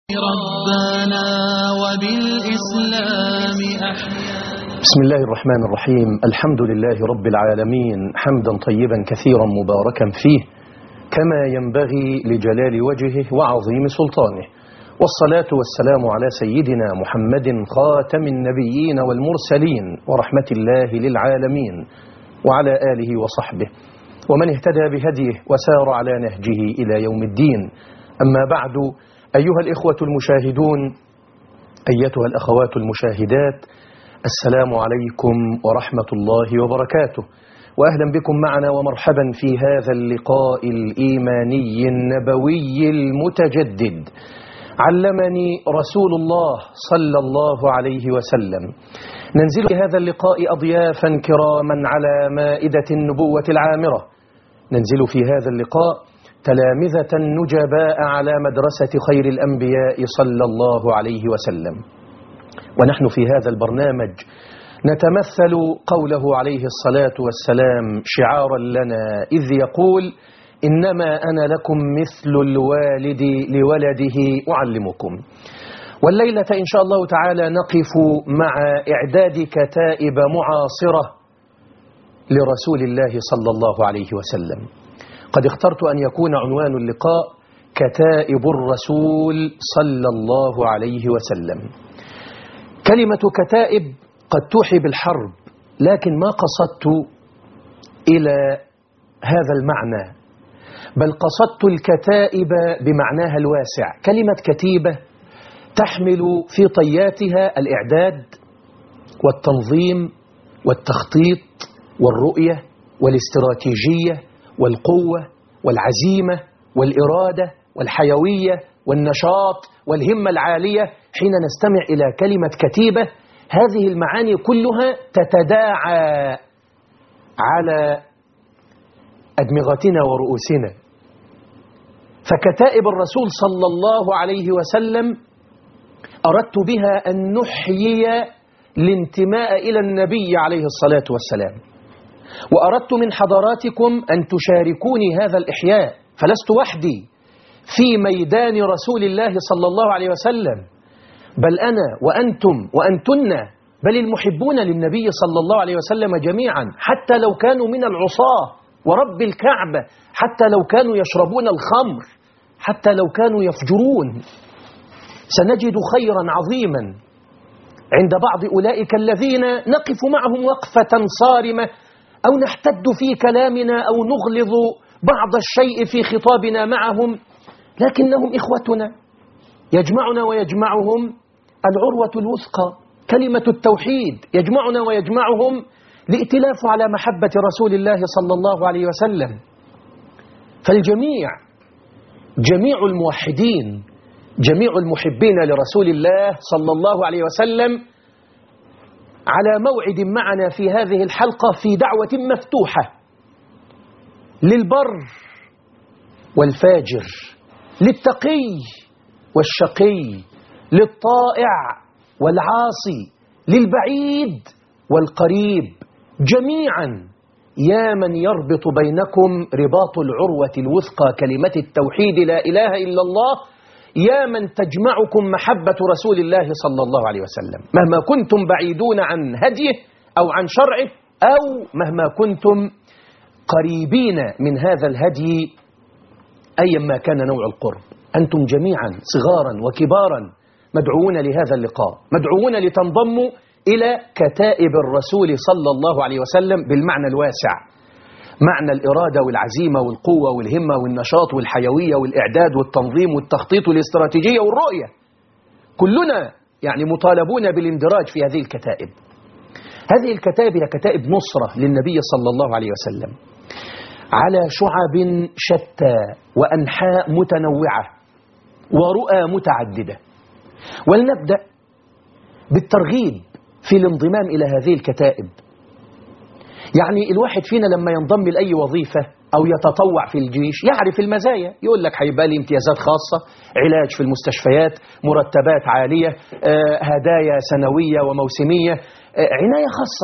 ربنا وبالإسلام أحيانا بسم الله الرحمن الرحيم الحمد لله رب العالمين حمدا طيبا كثيرا مباركا فيه كما ينبغي لجلال وجهه وعظيم سلطانه والصلاة والسلام على سيدنا محمد خاتم النبيين والمرسلين ورحمة الله للعالمين وعلى آله وصحبه ومن اهتدى بهديه وسار على نهجه إلى يوم الدين أما بعد أيها الإخوة المشاهدون أيتها الأخوات المشاهدات السلام عليكم ورحمة الله وبركاته وأهلا بكم معنا ومرحبا في هذا اللقاء الإيماني النبوي المتجدد علمني رسول الله صلى الله عليه وسلم ننزل في هذا اللقاء أضيافا كراما على مائدة النبوة العامرة ننزل في هذا اللقاء تلامذة نجباء على مدرسة خير الأنبياء صلى الله عليه وسلم ونحن في هذا البرنامج نتمثل قوله عليه الصلاة والسلام شعارا لنا إذ يقول إنما أنا لكم مثل الوالد لولده أعلمكم والليلة إن شاء الله تعالى نقف مع إعداد كتائب معاصرة لرسول الله صلى الله عليه وسلم قد اخترت أن يكون عنوان اللقاء كتائب الرسول صلى الله عليه وسلم كلمة كتائب قد توحي بالحرب لكن ما قصدت إلى هذا المعنى بل قصدت الكتائب بمعناها الواسع كلمة كتيبة تحمل في طياتها الإعداد والتنظيم والتخطيط والرؤية والاستراتيجية والقوة والعزيمة والإرادة والحيوية والنشاط والهمة العالية حين نستمع إلى كلمة كتيبة هذه المعاني كلها تتداعى على أدمغتنا ورؤوسنا فكتائب الرسول صلى الله عليه وسلم أردت بها أن نحيي الانتماء إلى النبي عليه الصلاة والسلام وأردت من حضراتكم أن تشاركوني هذا الإحياء فلست وحدي في ميدان رسول الله صلى الله عليه وسلم بل أنا وأنتم وأنتن بل المحبون للنبي صلى الله عليه وسلم جميعا حتى لو كانوا من العصاة ورب الكعبة حتى لو كانوا يشربون الخمر حتى لو كانوا يفجرون سنجد خيرا عظيما عند بعض أولئك الذين نقف معهم وقفة صارمة أو نحتد في كلامنا أو نغلظ بعض الشيء في خطابنا معهم لكنهم إخوتنا يجمعنا ويجمعهم العروة الوثقى كلمة التوحيد يجمعنا ويجمعهم الائتلاف على محبة رسول الله صلى الله عليه وسلم فالجميع جميع الموحدين جميع المحبين لرسول الله صلى الله عليه وسلم على موعد معنا في هذه الحلقة في دعوة مفتوحة للبر والفاجر للتقي والشقي للطائع والعاصي للبعيد والقريب جميعا يا من يربط بينكم رباط العروة الوثقى كلمة التوحيد لا إله إلا الله يا من تجمعكم محبة رسول الله صلى الله عليه وسلم مهما كنتم بعيدون عن هديه أو عن شرعه أو مهما كنتم قريبين من هذا الهدي أيا ما كان نوع القرب أنتم جميعا صغارا وكبارا مدعوون لهذا اللقاء مدعوون لتنضموا إلى كتائب الرسول صلى الله عليه وسلم بالمعنى الواسع معنى الإرادة والعزيمة والقوة والهمة والنشاط والحيوية والإعداد والتنظيم والتخطيط والاستراتيجية والرؤية كلنا يعني مطالبون بالاندراج في هذه الكتائب هذه الكتائب هي كتائب نصرة للنبي صلى الله عليه وسلم على شعب شتى وأنحاء متنوعة ورؤى متعددة ولنبدأ بالترغيب في الانضمام إلى هذه الكتائب يعني الواحد فينا لما ينضم لأي وظيفة أو يتطوع في الجيش يعرف المزايا يقول لك هيبقى لي امتيازات خاصة علاج في المستشفيات مرتبات عالية آه، هدايا سنوية وموسمية آه، عناية خاصة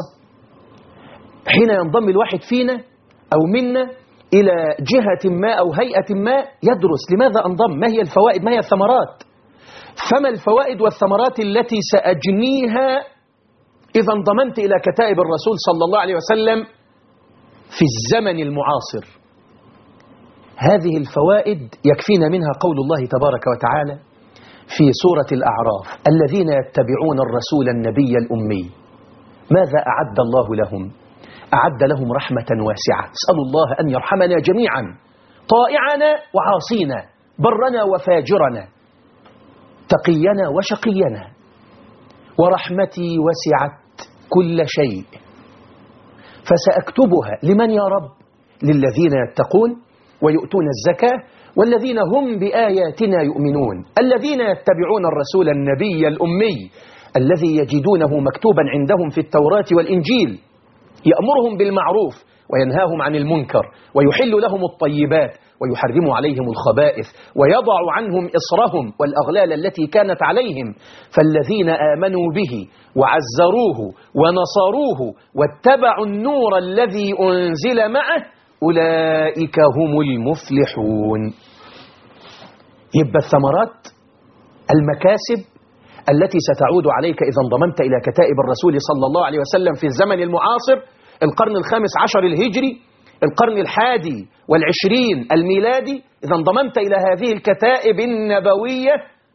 حين ينضم الواحد فينا أو منا إلى جهة ما أو هيئة ما يدرس لماذا أنضم ما هي الفوائد ما هي الثمرات فما الفوائد والثمرات التي سأجنيها إذا انضممت إلى كتائب الرسول صلى الله عليه وسلم في الزمن المعاصر هذه الفوائد يكفينا منها قول الله تبارك وتعالى في سورة الأعراف الذين يتبعون الرسول النبي الأمي ماذا أعد الله لهم أعد لهم رحمة واسعة اسأل الله أن يرحمنا جميعا طائعنا وعاصينا برنا وفاجرنا تقينا وشقينا ورحمتي وسعت كل شيء فسأكتبها لمن يا رب للذين يتقون ويؤتون الزكاة والذين هم بآياتنا يؤمنون الذين يتبعون الرسول النبي الأمي الذي يجدونه مكتوبا عندهم في التوراة والإنجيل يأمرهم بالمعروف وينهاهم عن المنكر ويحل لهم الطيبات ويحرم عليهم الخبائث ويضع عنهم إصرهم والأغلال التي كانت عليهم فالذين آمنوا به وعزروه ونصروه واتبعوا النور الذي أنزل معه أولئك هم المفلحون يبقى الثمرات المكاسب التي ستعود عليك إذا انضممت إلى كتائب الرسول صلى الله عليه وسلم في الزمن المعاصر القرن الخامس عشر الهجري القرن الحادي والعشرين الميلادي إذا انضممت إلى هذه الكتائب النبوية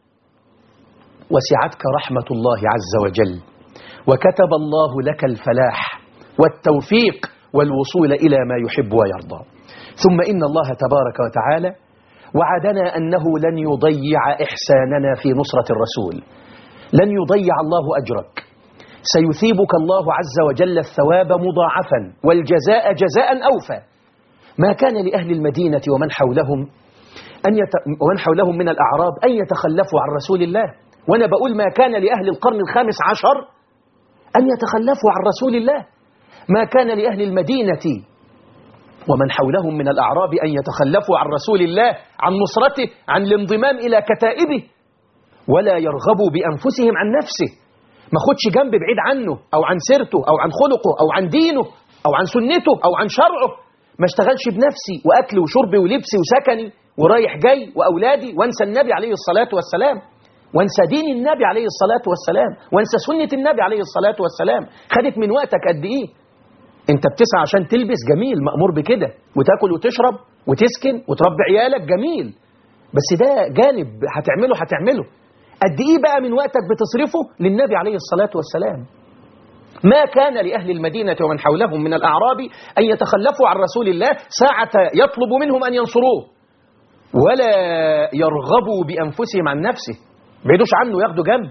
وسعتك رحمة الله عز وجل وكتب الله لك الفلاح والتوفيق والوصول إلى ما يحب ويرضى ثم إن الله تبارك وتعالى وعدنا أنه لن يضيع إحساننا في نصرة الرسول لن يضيع الله أجرك سيثيبك الله عز وجل الثواب مضاعفا والجزاء جزاء أوفى ما كان لأهل المدينة ومن حولهم أن يت... ومن حولهم من الأعراب أن يتخلفوا عن رسول الله وأنا بقول ما كان لأهل القرن الخامس عشر أن يتخلفوا عن رسول الله ما كان لأهل المدينة ومن حولهم من الأعراب أن يتخلفوا عن رسول الله عن نصرته عن الانضمام إلى كتائبه ولا يرغبوا بأنفسهم عن نفسه ما خدش جنب بعيد عنه أو عن سيرته أو عن خلقه أو عن دينه أو عن سنته أو عن شرعه ما اشتغلش بنفسي وأكلي وشربي ولبسي وسكني ورايح جاي وأولادي وانسى النبي عليه الصلاة والسلام وانسى دين النبي عليه الصلاة والسلام وانسى سنة النبي عليه الصلاة والسلام خدت من وقتك قد إيه انت بتسعى عشان تلبس جميل مأمور بكده وتاكل وتشرب وتسكن وتربي عيالك جميل بس ده جانب هتعمله هتعمله قد ايه بقى من وقتك بتصرفه للنبي عليه الصلاة والسلام ما كان لأهل المدينة ومن حولهم من الأعراب أن يتخلفوا عن رسول الله ساعة يطلب منهم أن ينصروه ولا يرغبوا بأنفسهم عن نفسه بعيدوش عنه ياخدوا جنب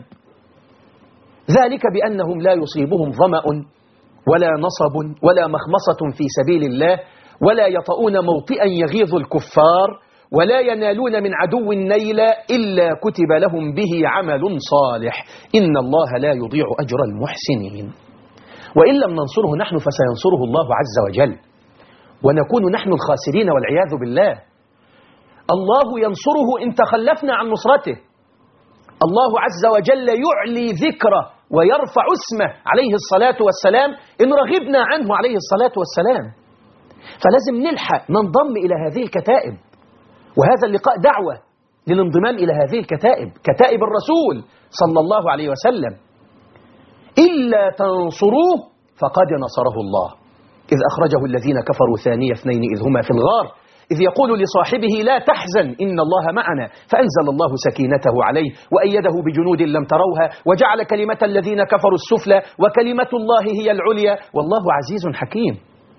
ذلك بأنهم لا يصيبهم ظمأ ولا نصب ولا مخمصة في سبيل الله ولا يطؤون موطئا يغيظ الكفار ولا ينالون من عدو النيل إلا كتب لهم به عمل صالح إن الله لا يضيع أجر المحسنين وإن لم ننصره نحن فسينصره الله عز وجل ونكون نحن الخاسرين والعياذ بالله الله ينصره إن تخلفنا عن نصرته الله عز وجل يعلي ذكره ويرفع اسمه عليه الصلاة والسلام إن رغبنا عنه عليه الصلاة والسلام فلازم نلحق ننضم إلى هذه الكتائب وهذا اللقاء دعوة للانضمام إلى هذه الكتائب كتائب الرسول صلى الله عليه وسلم إلا تنصروه فقد نصره الله إذ أخرجه الذين كفروا ثاني اثنين إذ هما في الغار إذ يقول لصاحبه لا تحزن إن الله معنا فأنزل الله سكينته عليه وأيده بجنود لم تروها وجعل كلمة الذين كفروا السفلى وكلمة الله هي العليا والله عزيز حكيم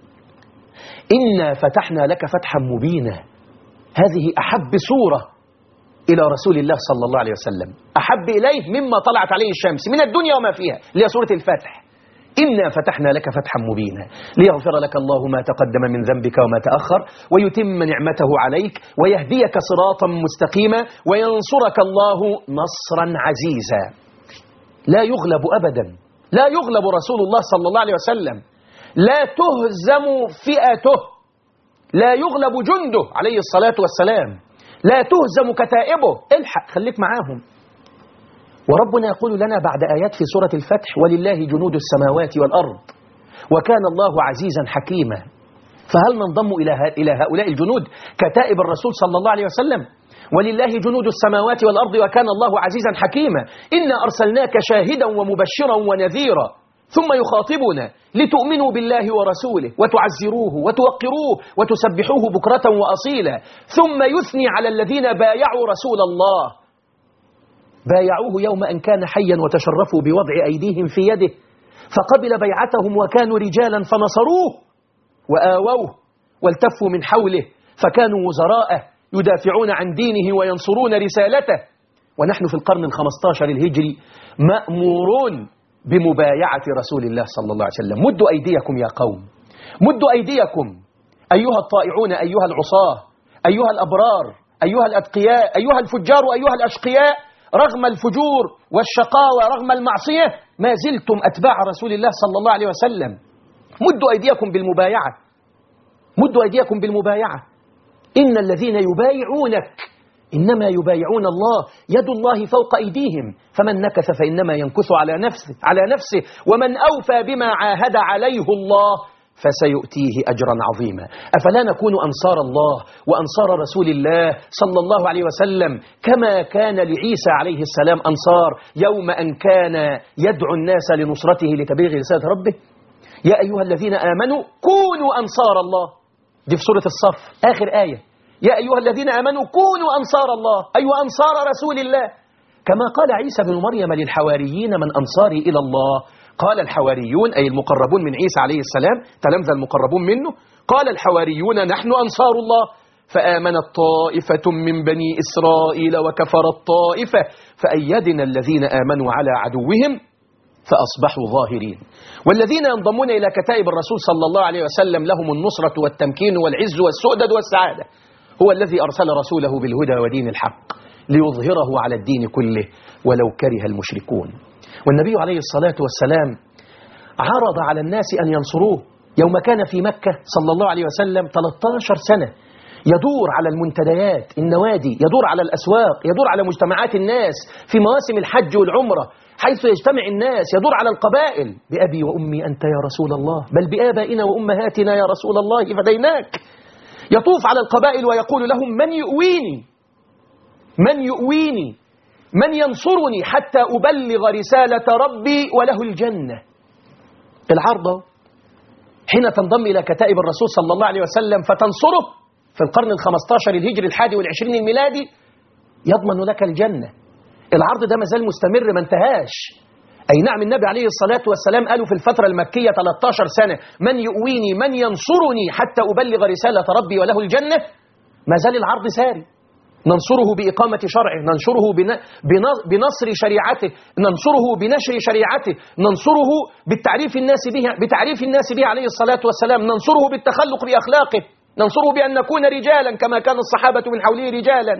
إنا فتحنا لك فتحا مبينا هذه أحب سورة إلى رسول الله صلى الله عليه وسلم أحب إليه مما طلعت عليه الشمس من الدنيا وما فيها اللي هي سورة الفتح إنا فتحنا لك فتحا مبينا ليغفر لك الله ما تقدم من ذنبك وما تأخر ويتم نعمته عليك ويهديك صراطا مستقيما وينصرك الله نصرا عزيزا لا يغلب أبدا لا يغلب رسول الله صلى الله عليه وسلم لا تهزم فئته لا يغلب جنده عليه الصلاة والسلام لا تهزم كتائبه الحق خليك معاهم وربنا يقول لنا بعد آيات في سورة الفتح ولله جنود السماوات والأرض وكان الله عزيزا حكيما فهل ننضم إلى إلى هؤلاء الجنود كتائب الرسول صلى الله عليه وسلم ولله جنود السماوات والأرض وكان الله عزيزا حكيما إنا أرسلناك شاهدا ومبشرا ونذيرا ثم يخاطبنا لتؤمنوا بالله ورسوله وتعزروه وتوقروه وتسبحوه بكرة وأصيلا ثم يثني على الذين بايعوا رسول الله بايعوه يوم أن كان حيا وتشرفوا بوضع أيديهم في يده فقبل بيعتهم وكانوا رجالا فنصروه وآووه والتفوا من حوله فكانوا وزراءه يدافعون عن دينه وينصرون رسالته ونحن في القرن الخمستاشر الهجري مأمورون بمبايعة رسول الله صلى الله عليه وسلم مدوا أيديكم يا قوم مدوا أيديكم أيها الطائعون أيها العصاة أيها الأبرار أيها الأتقياء أيها الفجار أيها الأشقياء رغم الفجور والشقاوة رغم المعصية ما زلتم أتباع رسول الله صلى الله عليه وسلم مدوا أيديكم بالمبايعة مدوا أيديكم بالمبايعة إن الذين يبايعونك إنما يبايعون الله يد الله فوق أيديهم فمن نكث فإنما ينكث على نفسه على نفسه ومن أوفى بما عاهد عليه الله فسيؤتيه أجرا عظيما أفلا نكون أنصار الله وأنصار رسول الله صلى الله عليه وسلم كما كان لعيسى عليه السلام أنصار يوم أن كان يدعو الناس لنصرته لتبليغ رسالة ربه يا أيها الذين آمنوا كونوا أنصار الله دي في سورة الصف آخر آية يا أيها الذين آمنوا كونوا أنصار الله أي أيوة أنصار رسول الله كما قال عيسى بن مريم للحواريين من أنصاري إلى الله قال الحواريون أي المقربون من عيسى عليه السلام تلمذ المقربون منه قال الحواريون نحن أنصار الله فآمنت طائفة من بني إسرائيل وكفرت طائفة فأيدنا الذين آمنوا على عدوهم فأصبحوا ظاهرين والذين ينضمون إلى كتائب الرسول صلى الله عليه وسلم لهم النصرة والتمكين والعز والسؤدد والسعادة هو الذي أرسل رسوله بالهدى ودين الحق ليظهره على الدين كله ولو كره المشركون والنبي عليه الصلاة والسلام عرض على الناس أن ينصروه يوم كان في مكة صلى الله عليه وسلم 13 سنة يدور على المنتديات النوادي يدور على الأسواق يدور على مجتمعات الناس في مواسم الحج والعمرة حيث يجتمع الناس يدور على القبائل بأبي وأمي أنت يا رسول الله بل بآبائنا وأمهاتنا يا رسول الله فديناك يطوف على القبائل ويقول لهم من يؤويني من يؤويني من ينصرني حتى أبلغ رسالة ربي وله الجنة العرض حين تنضم إلى كتائب الرسول صلى الله عليه وسلم فتنصره في القرن الخمستاشر الهجري الحادي والعشرين الميلادي يضمن لك الجنة العرض ده مازال مستمر ما انتهاش أي نعم النبي عليه الصلاة والسلام قالوا في الفترة المكية 13 سنة من يؤويني من ينصرني حتى أبلغ رسالة ربي وله الجنة ما زال العرض ساري ننصره بإقامة شرعه ننشره بنصر شريعته ننصره بنشر شريعته ننصره بالتعريف الناس به بتعريف الناس به عليه الصلاة والسلام ننصره بالتخلق بأخلاقه ننصره بأن نكون رجالا كما كان الصحابة من حوله رجالا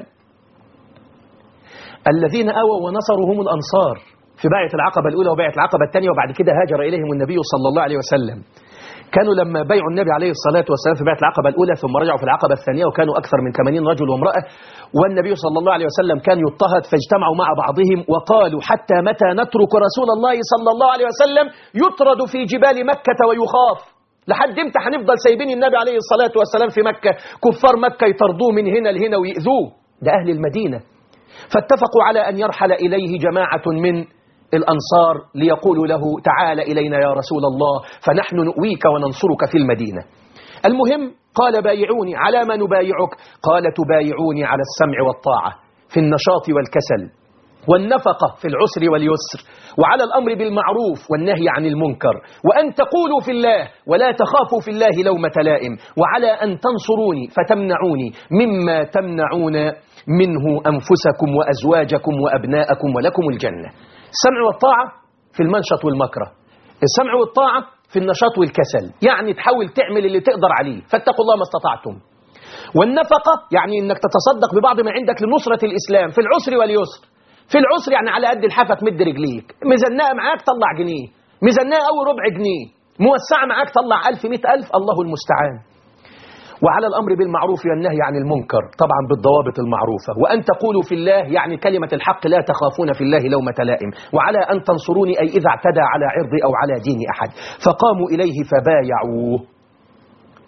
الذين أووا ونصروا هم الأنصار في بايعة العقبة الأولى وبايعة العقبة الثانية وبعد كده هاجر إليهم النبي صلى الله عليه وسلم كانوا لما بايعوا النبي عليه الصلاة والسلام في بايعة العقبة الأولى ثم رجعوا في العقبة الثانية وكانوا أكثر من 80 رجل وامرأة والنبي صلى الله عليه وسلم كان يضطهد فاجتمعوا مع بعضهم وقالوا حتى متى نترك رسول الله صلى الله عليه وسلم يطرد في جبال مكة ويخاف لحد امتى هنفضل سايبين النبي عليه الصلاة والسلام في مكة كفار مكة يطردوه من هنا لهنا ويؤذوه ده أهل المدينة فاتفقوا على أن يرحل إليه جماعة من الأنصار ليقولوا له تعال إلينا يا رسول الله فنحن نؤويك وننصرك في المدينة المهم قال بايعوني على ما نبايعك قال تبايعوني على السمع والطاعة في النشاط والكسل والنفقة في العسر واليسر وعلى الأمر بالمعروف والنهي عن المنكر وأن تقولوا في الله ولا تخافوا في الله لومة لائم وعلى أن تنصروني فتمنعوني مما تمنعون منه أنفسكم وأزواجكم وأبناءكم ولكم الجنة السمع والطاعة في المنشط والمكره السمع والطاعة في النشاط والكسل يعني تحاول تعمل اللي تقدر عليه فاتقوا الله ما استطعتم والنفقة يعني انك تتصدق ببعض ما عندك لنصرة الإسلام في العسر واليسر في العسر يعني على قد الحافة تمد رجليك مزنقة معاك طلع جنيه مزنقة أول ربع جنيه موسعة معاك طلع ألف مئة ألف الله المستعان وعلى الأمر بالمعروف والنهي عن المنكر طبعا بالضوابط المعروفة وأن تقولوا في الله يعني كلمة الحق لا تخافون في الله لومة لائم وعلى أن تنصروني أي إذا اعتدى على عرضي أو على دين أحد فقاموا إليه فبايعوه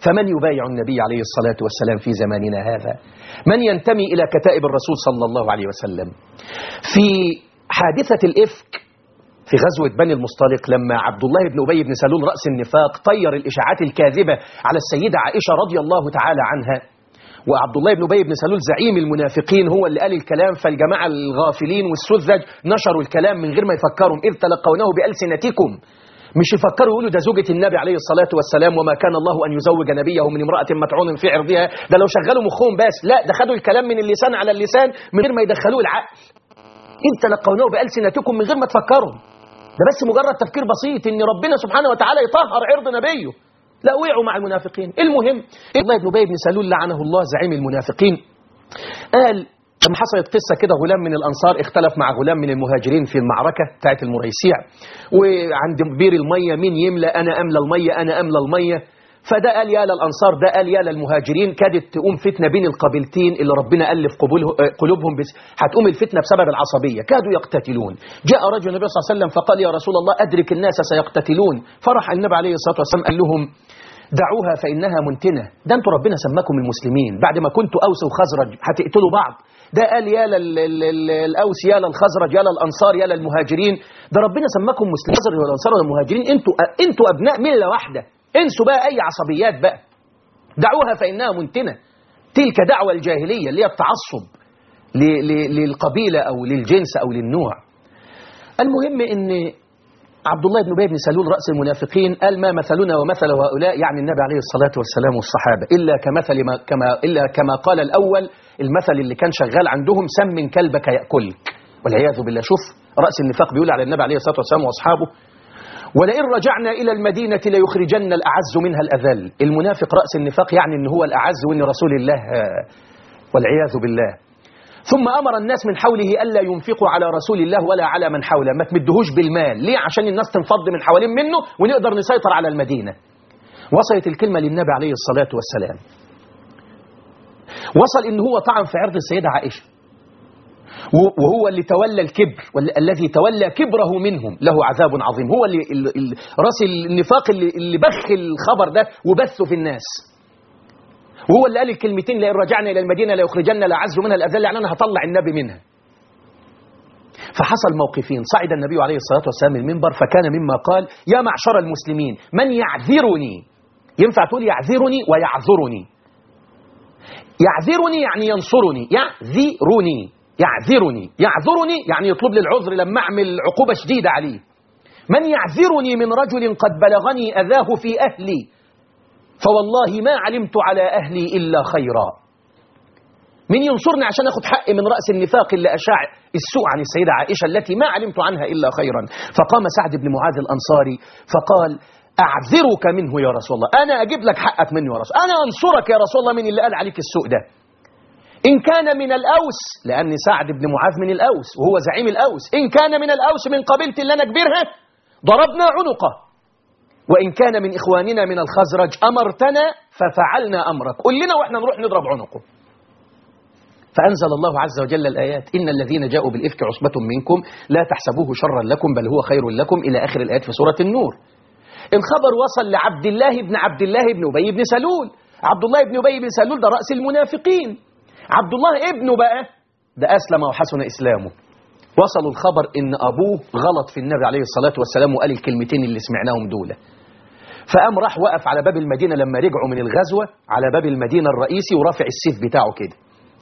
فمن يبايع النبي عليه الصلاة والسلام في زماننا هذا من ينتمي إلى كتائب الرسول صلى الله عليه وسلم في حادثة الإفك في غزوة بني المصطلق لما عبد الله بن أبي بن سلول رأس النفاق طير الإشاعات الكاذبة على السيدة عائشة رضي الله تعالى عنها وعبد الله بن أبي بن سلول زعيم المنافقين هو اللي قال الكلام فالجماعة الغافلين والسذج نشروا الكلام من غير ما يفكروا إذ تلقونه بألسنتكم مش يفكروا يقولوا ده زوجة النبي عليه الصلاة والسلام وما كان الله أن يزوج نبيه من امرأة متعون في عرضها ده لو شغلوا مخهم بس لا ده خدوا الكلام من اللسان على اللسان من غير ما يدخلوه العقل إذ تلقونه بألسنتكم من غير ما تفكروا ده بس مجرد تفكير بسيط ان ربنا سبحانه وتعالى يطهر عرض نبيه لا وقعوا مع المنافقين المهم الله بن ابي بن سلول لعنه الله زعيم المنافقين قال لما حصلت قصة كده غلام من الأنصار اختلف مع غلام من المهاجرين في المعركة بتاعت المريسيع وعند بير المية مين يملى أنا أملى المية أنا أملى المية فده قال يا للأنصار ده قال يا للمهاجرين كادت تقوم فتنة بين القبيلتين اللي ربنا ألف قبوله- قلوبهم بس هتقوم الفتنة بسبب العصبية كادوا يقتتلون جاء رجل النبي صلى الله عليه وسلم فقال يا رسول الله أدرك الناس سيقتتلون فرح النبي عليه الصلاة والسلام قال لهم دعوها فإنها منتنة ده انتوا ربنا سماكم المسلمين بعد ما كنتوا أوس وخزرج هتقتلوا بعض ده قال يا للأوس يا للخزرج يا للأنصار يا للمهاجرين ده ربنا سماكم مسلمين الخزرج والأنصار والمهاجرين انتوا انتوا أبناء ملة واحدة انسوا بقى أي عصبيات بقى دعوها فإنها منتنة تلك دعوة الجاهلية اللي هي التعصب ل- ل- للقبيلة أو للجنس أو للنوع المهم ان عبد الله بن ابي بن سلول راس المنافقين قال ما مثلنا ومثل هؤلاء يعني النبي عليه الصلاه والسلام والصحابه الا كمثل ما كما الا كما قال الاول المثل اللي كان شغال عندهم سم كلبك ياكلك والعياذ بالله شوف راس النفاق بيقول على النبي عليه الصلاه والسلام واصحابه ولئن رجعنا الى المدينه ليخرجن الاعز منها الاذل المنافق راس النفاق يعني ان هو الاعز وان رسول الله آه، والعياذ بالله ثم أمر الناس من حوله ألا ينفقوا على رسول الله ولا على من حوله ما تمدهوش بالمال ليه عشان الناس تنفض من حوالين منه ونقدر نسيطر على المدينة وصلت الكلمة للنبي عليه الصلاة والسلام وصل إن هو طعن في عرض السيدة عائشة و- وهو اللي تولى الكبر وال- الذي تولى كبره منهم له عذاب عظيم هو اللي ال- ال- راس النفاق اللي, اللي بخ الخبر ده وبثه في الناس وهو اللي قال الكلمتين لئن رجعنا الى المدينه ليخرجن الاعز منها الاذل يعني انا هطلع النبي منها فحصل موقفين صعد النبي عليه الصلاه والسلام المنبر فكان مما قال يا معشر المسلمين من يعذرني ينفع تقول يعذرني ويعذرني يعذرني يعني ينصرني يعذرني يعذرني يعذرني يعني يطلب لي العذر لما اعمل عقوبه شديده عليه من يعذرني من رجل قد بلغني اذاه في اهلي فوالله ما علمت على أهلي إلا خيرا من ينصرني عشان أخذ حقي من رأس النفاق اللي أشاع السوء عن السيدة عائشة التي ما علمت عنها إلا خيرا فقام سعد بن معاذ الأنصاري فقال أعذرك منه يا رسول الله أنا أجيب لك حقك منه يا رسول أنا أنصرك يا رسول الله من اللي قال عليك السوء ده إن كان من الأوس لأن سعد بن معاذ من الأوس وهو زعيم الأوس إن كان من الأوس من قبيلتي اللي أنا كبيرها ضربنا عنقه وإن كان من إخواننا من الخزرج أمرتنا ففعلنا أمرك قل لنا وإحنا نروح نضرب عنقه فأنزل الله عز وجل الآيات إن الذين جاءوا بالإفك عصبة منكم لا تحسبوه شرا لكم بل هو خير لكم إلى آخر الآيات في سورة النور الخبر وصل لعبد الله بن عبد الله بن أبي بن سلول عبد الله بن أبي بن سلول ده رأس المنافقين عبد الله ابنه بقى ده أسلم وحسن إسلامه وصلوا الخبر إن أبوه غلط في النبي عليه الصلاة والسلام وقال الكلمتين اللي سمعناهم دول فقام راح وقف على باب المدينة لما رجعوا من الغزوة على باب المدينة الرئيسي ورافع السيف بتاعه كده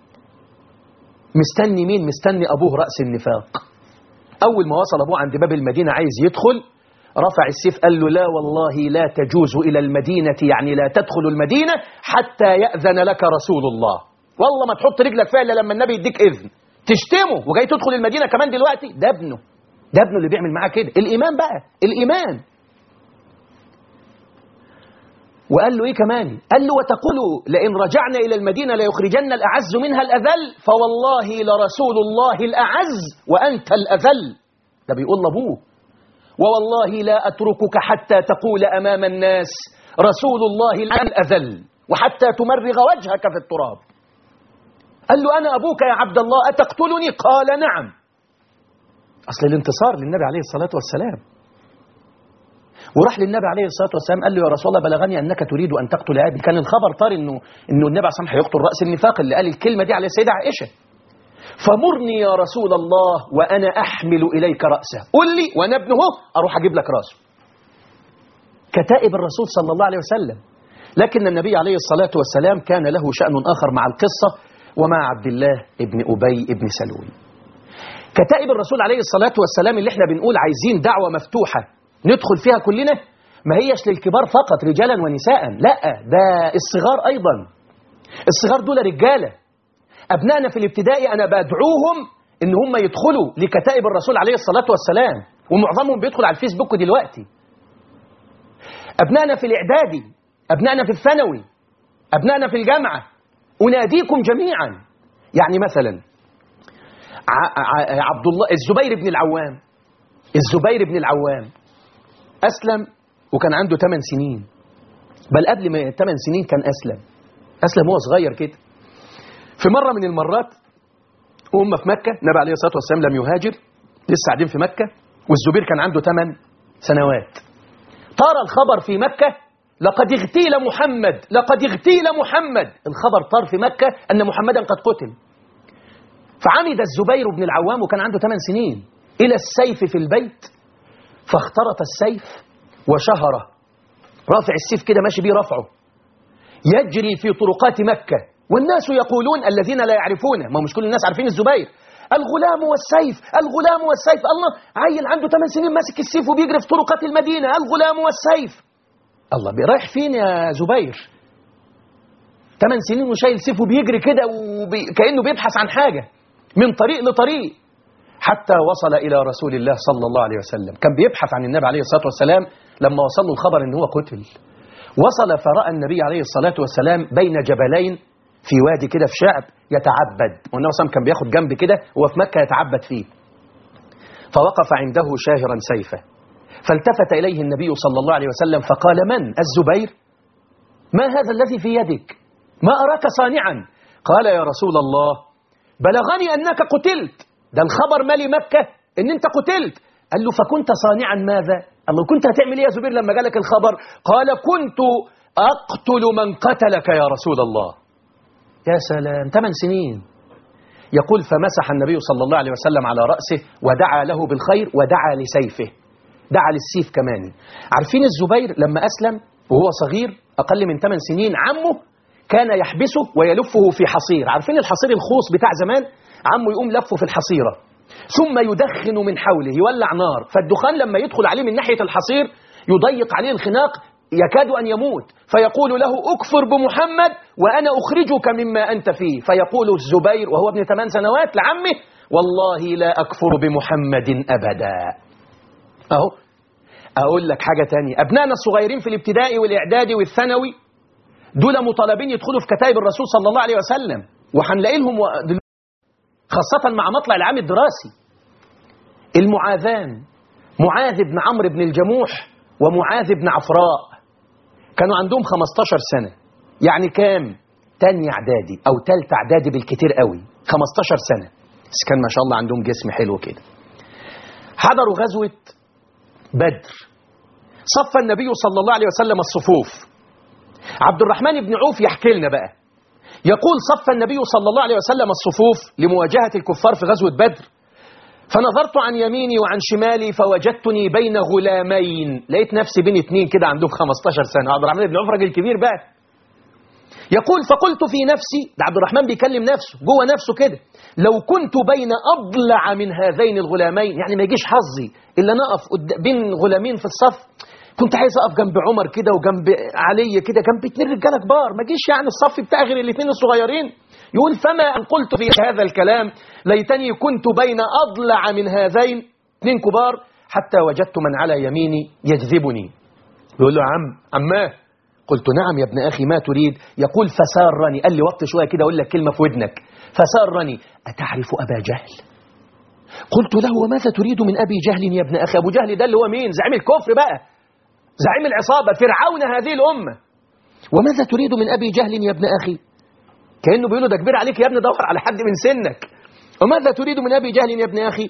مستني مين مستني أبوه رأس النفاق أول ما وصل أبوه عند باب المدينة عايز يدخل رفع السيف قال له لا والله لا تجوز إلى المدينة يعني لا تدخل المدينة حتى يأذن لك رسول الله والله ما تحط رجلك فيها إلا لما النبي يديك إذن تشتمه وجاي تدخل المدينة كمان دلوقتي ده ابنه ده ابنه اللي بيعمل معاه كده الإيمان بقى الإيمان وقال له ايه كمان قال له وتقول لئن رجعنا الى المدينه ليخرجن الاعز منها الاذل فوالله لرسول الله الاعز وانت الاذل ده بيقول لابوه ووالله لا اتركك حتى تقول امام الناس رسول الله الاذل وحتى تمرغ وجهك في التراب قال له انا ابوك يا عبد الله اتقتلني قال نعم اصل الانتصار للنبي عليه الصلاه والسلام وراح للنبي عليه الصلاة والسلام قال له يا رسول الله بلغني أنك تريد أن تقتل أبي كان الخبر طار إنه إنه النبي عليه الصلاة والسلام هيقتل رأس النفاق اللي قال الكلمة دي على السيدة عائشة فمرني يا رسول الله وأنا أحمل إليك رأسه قل لي وأنا ابنه أروح أجيب لك رأسه كتائب الرسول صلى الله عليه وسلم لكن النبي عليه الصلاة والسلام كان له شأن آخر مع القصة ومع عبد الله ابن أبي ابن سلول كتائب الرسول عليه الصلاة والسلام اللي احنا بنقول عايزين دعوة مفتوحة ندخل فيها كلنا ما هيش للكبار فقط رجالا ونساء لا ده الصغار أيضا الصغار دول رجالة أبنائنا في الابتدائي أنا بدعوهم إن هم يدخلوا لكتائب الرسول عليه الصلاة والسلام ومعظمهم بيدخل على الفيسبوك دلوقتي أبنائنا في الإعدادي أبنائنا في الثانوي أبنائنا في الجامعة أناديكم جميعا يعني مثلا عبد الله الزبير بن العوام الزبير بن العوام أسلم وكان عنده 8 سنين بل قبل ما 8 سنين كان أسلم أسلم هو صغير كده في مرة من المرات وهم في مكة النبي عليه الصلاة والسلام لم يهاجر لسه قاعدين في مكة والزبير كان عنده 8 سنوات طار الخبر في مكة لقد اغتيل محمد لقد اغتيل محمد الخبر طار في مكة أن محمدا قد قتل فعمد الزبير بن العوام وكان عنده 8 سنين إلى السيف في البيت فاخترط السيف وشهره رافع السيف كده ماشي بيه رفعه يجري في طرقات مكة والناس يقولون الذين لا يعرفونه ما مش كل الناس عارفين الزبير الغلام والسيف الغلام والسيف الله عيل عنده 8 سنين ماسك السيف وبيجري في طرقات المدينة الغلام والسيف الله رايح فين يا زبير 8 سنين وشايل سيف وبيجري كده وبي... كأنه بيبحث عن حاجة من طريق لطريق حتى وصل إلى رسول الله صلى الله عليه وسلم كان بيبحث عن النبي عليه الصلاة والسلام لما وصل له الخبر ان هو قتل وصل فرأى النبي عليه الصلاة والسلام بين جبلين في وادي كده في شعب يتعبد والنبي صلى كان بياخد جنب كده وهو في مكة يتعبد فيه فوقف عنده شاهرا سيفه فالتفت إليه النبي صلى الله عليه وسلم فقال من الزبير ما هذا الذي في يدك ما أراك صانعا قال يا رسول الله بلغني أنك قتلت ده الخبر مالي مكة ان انت قتلت قال له فكنت صانعا ماذا الله كنت هتعمل ايه يا زبير لما جالك الخبر قال كنت أقتل من قتلك يا رسول الله يا سلام ثمان سنين يقول فمسح النبي صلى الله عليه وسلم على رأسه ودعا له بالخير ودعا لسيفه دعا للسيف كمان عارفين الزبير لما أسلم وهو صغير أقل من 8 سنين عمه كان يحبسه ويلفه في حصير عارفين الحصير الخوص بتاع زمان عمه يقوم لفه في الحصيرة ثم يدخن من حوله يولع نار فالدخان لما يدخل عليه من ناحية الحصير يضيق عليه الخناق يكاد أن يموت فيقول له أكفر بمحمد وأنا أخرجك مما أنت فيه فيقول الزبير وهو ابن ثمان سنوات لعمه والله لا أكفر بمحمد أبدا أهو أقول لك حاجة تانية أبنائنا الصغيرين في الابتدائي والإعدادي والثانوي دول مطالبين يدخلوا في كتائب الرسول صلى الله عليه وسلم وهنلاقي لهم خاصة مع مطلع العام الدراسي المعاذان معاذ بن عمرو بن الجموح ومعاذ بن عفراء كانوا عندهم 15 سنة يعني كام تاني اعدادي او تالت اعدادي بالكتير قوي 15 سنة بس كان ما شاء الله عندهم جسم حلو كده حضروا غزوة بدر صف النبي صلى الله عليه وسلم الصفوف عبد الرحمن بن عوف يحكي لنا بقى يقول صف النبي صلى الله عليه وسلم الصفوف لمواجهة الكفار في غزوة بدر فنظرت عن يميني وعن شمالي فوجدتني بين غلامين لقيت نفسي بين اتنين كده عندهم 15 سنة عبد الرحمن بن عوف راجل كبير بقى يقول فقلت في نفسي ده عبد الرحمن بيكلم نفسه جوه نفسه كده لو كنت بين أضلع من هذين الغلامين يعني ما يجيش حظي إلا نقف بين غلامين في الصف كنت عايز أقف جنب عمر كده وجنب علي كده جنب اتنين رجاله كبار ما جيش يعني الصف بتاع غير الاثنين الصغيرين يقول فما أن قلت في هذا الكلام ليتني كنت بين أضلع من هذين اثنين كبار حتى وجدت من على يميني يجذبني يقول له عم عماه قلت نعم يا ابن أخي ما تريد يقول فسارني قال لي وط شوية كده أقول لك كلمة في ودنك فسارني أتعرف أبا جهل قلت له وماذا تريد من أبي جهل يا ابن أخي أبو جهل ده اللي هو مين زعيم الكفر بقى زعيم العصابة فرعون هذه الأمة وماذا تريد من أبي جهل يا ابن أخي كأنه بيقول له ده كبير عليك يا ابني دور على حد من سنك وماذا تريد من أبي جهل يا ابن أخي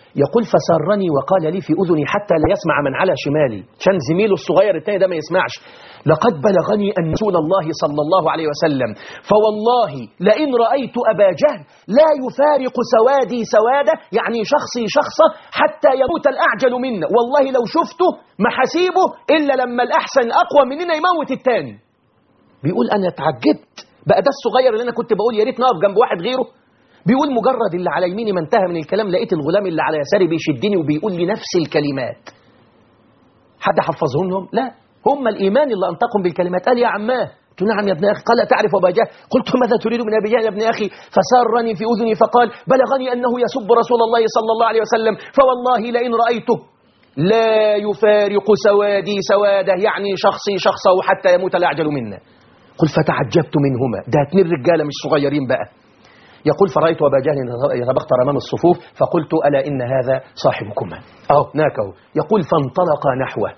يقول فسرني وقال لي في أذني حتى لا يسمع من على شمالي كان زميله الصغير التاني ده ما يسمعش لقد بلغني أن رسول الله صلى الله عليه وسلم فوالله لئن رأيت أبا جهل لا يفارق سوادي سوادة يعني شخصي شخصة حتى يموت الأعجل منا والله لو شفته ما حسيبه إلا لما الأحسن الأقوى مننا يموت التاني بيقول أنا اتعجبت بقى ده الصغير اللي أنا كنت بقول يا ريت نقف جنب واحد غيره بيقول مجرد اللي على يميني ما انتهى من الكلام لقيت الغلام اللي على يساري بيشدني وبيقول لي نفس الكلمات حد حفظهم لهم لا هم الإيمان اللي أنطقهم بالكلمات قال يا عماه قلت نعم يا ابن أخي قال تعرف أبا جهل قلت ماذا تريد من أبي جهل يا ابن أخي فسارني في أذني فقال بلغني أنه يسب رسول الله صلى الله عليه وسلم فوالله لئن رأيته لا يفارق سوادي سواده يعني شخصي شخصه حتى يموت الأعجل منا قل فتعجبت منهما ده اتنين رجالة مش صغيرين بقى يقول فرأيت أبا جهل يتبختر أمام الصفوف فقلت ألا إن هذا صاحبكما أهو ناكه يقول فانطلق نحوه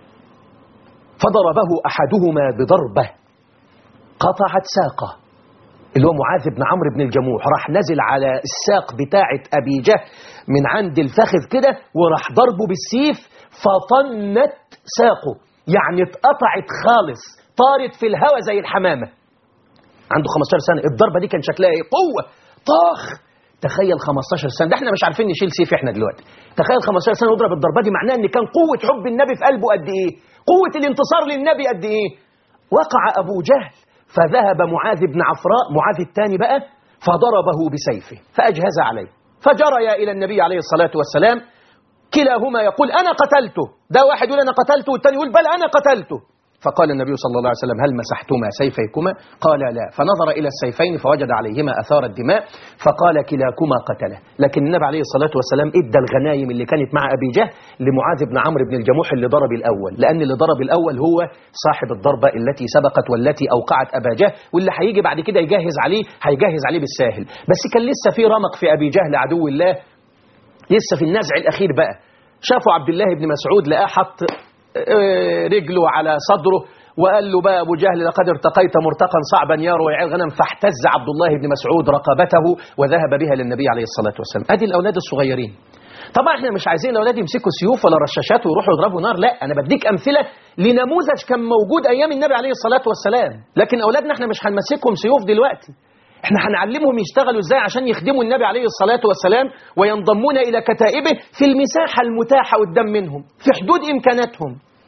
فضربه أحدهما بضربة قطعت ساقه اللي هو معاذ بن عمرو بن الجموح راح نزل على الساق بتاعة أبي جهل من عند الفخذ كده وراح ضربه بالسيف فطنت ساقه يعني اتقطعت خالص طارت في الهواء زي الحمامة عنده 15 سنة الضربة دي كان شكلها ايه قوة طاخ تخيل 15 سنة ده احنا مش عارفين نشيل سيف احنا دلوقتي تخيل 15 سنة يضرب الضربة دي معناها ان كان قوة حب النبي في قلبه قد ايه قوة الانتصار للنبي قد ايه وقع ابو جهل فذهب معاذ بن عفراء معاذ الثاني بقى فضربه بسيفه فأجهز عليه فجريا إلى النبي عليه الصلاة والسلام كلاهما يقول أنا قتلته ده واحد يقول أنا قتلته والثاني يقول بل أنا قتلته فقال النبي صلى الله عليه وسلم هل مسحتما سيفيكما قال لا فنظر إلى السيفين فوجد عليهما أثار الدماء فقال كلاكما قتله لكن النبي عليه الصلاة والسلام إدى الغنايم اللي كانت مع أبي جهل لمعاذ بن عمرو بن الجموح اللي ضرب الأول لأن اللي ضرب الأول هو صاحب الضربة التي سبقت والتي أوقعت أبا جهل واللي هيجي بعد كده يجهز عليه هيجهز عليه بالساهل بس كان لسه في رمق في أبي جهل عدو الله لسه في النزع الأخير بقى شافوا عبد الله بن مسعود لقاه حط رجله على صدره وقال له بقى أبو جهل لقد ارتقيت مرتقا صعبا يا رويع الغنم فاحتز عبد الله بن مسعود رقبته وذهب بها للنبي عليه الصلاة والسلام أدي الأولاد الصغيرين طبعا احنا مش عايزين الأولاد يمسكوا سيوف ولا رشاشات ويروحوا يضربوا نار لا أنا بديك أمثلة لنموذج كان موجود أيام النبي عليه الصلاة والسلام لكن أولادنا احنا مش هنمسكهم سيوف دلوقتي احنا هنعلمهم يشتغلوا ازاي عشان يخدموا النبي عليه الصلاة والسلام وينضمون إلى كتائبه في المساحة المتاحة قدام منهم في حدود إمكاناتهم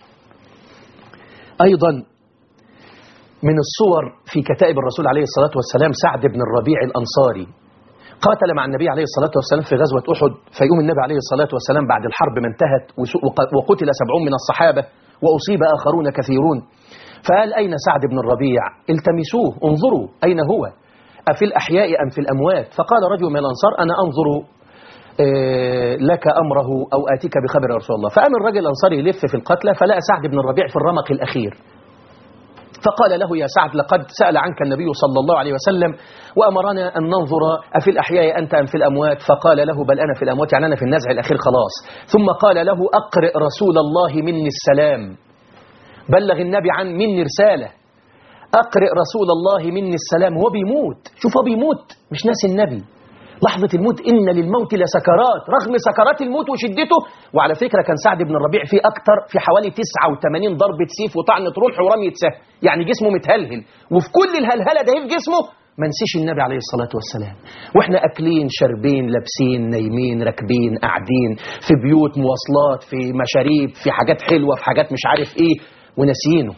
أيضا من الصور في كتائب الرسول عليه الصلاة والسلام سعد بن الربيع الأنصاري قاتل مع النبي عليه الصلاة والسلام في غزوة أحد فيقوم النبي عليه الصلاة والسلام بعد الحرب ما انتهت وقتل سبعون من الصحابة وأصيب آخرون كثيرون فقال أين سعد بن الربيع التمسوه انظروا أين هو أفي الأحياء أم في الأموات فقال رجل من الأنصار أنا أنظر لك أمره أو آتيك بخبر يا رسول الله فقام الرجل الأنصاري يلف في القتلى فلقى سعد بن الربيع في الرمق الأخير فقال له يا سعد لقد سأل عنك النبي صلى الله عليه وسلم وأمرنا أن ننظر أفي الأحياء أنت أم في الأموات فقال له بل أنا في الأموات يعني أنا في النزع الأخير خلاص ثم قال له أقرئ رسول الله مني السلام بلغ النبي عن مني رسالة أقرئ رسول الله مني السلام هو بيموت شوف هو بيموت مش ناس النبي لحظة الموت إن للموت لسكرات رغم سكرات الموت وشدته وعلى فكرة كان سعد بن الربيع في أكتر في حوالي 89 ضربة سيف وطعنة رمح ورمية سهم يعني جسمه متهلهل وفي كل الهلهلة ده في جسمه ما نسيش النبي عليه الصلاة والسلام واحنا أكلين شربين لابسين نايمين راكبين قاعدين في بيوت مواصلات في مشاريب في حاجات حلوة في حاجات مش عارف ايه وناسيينه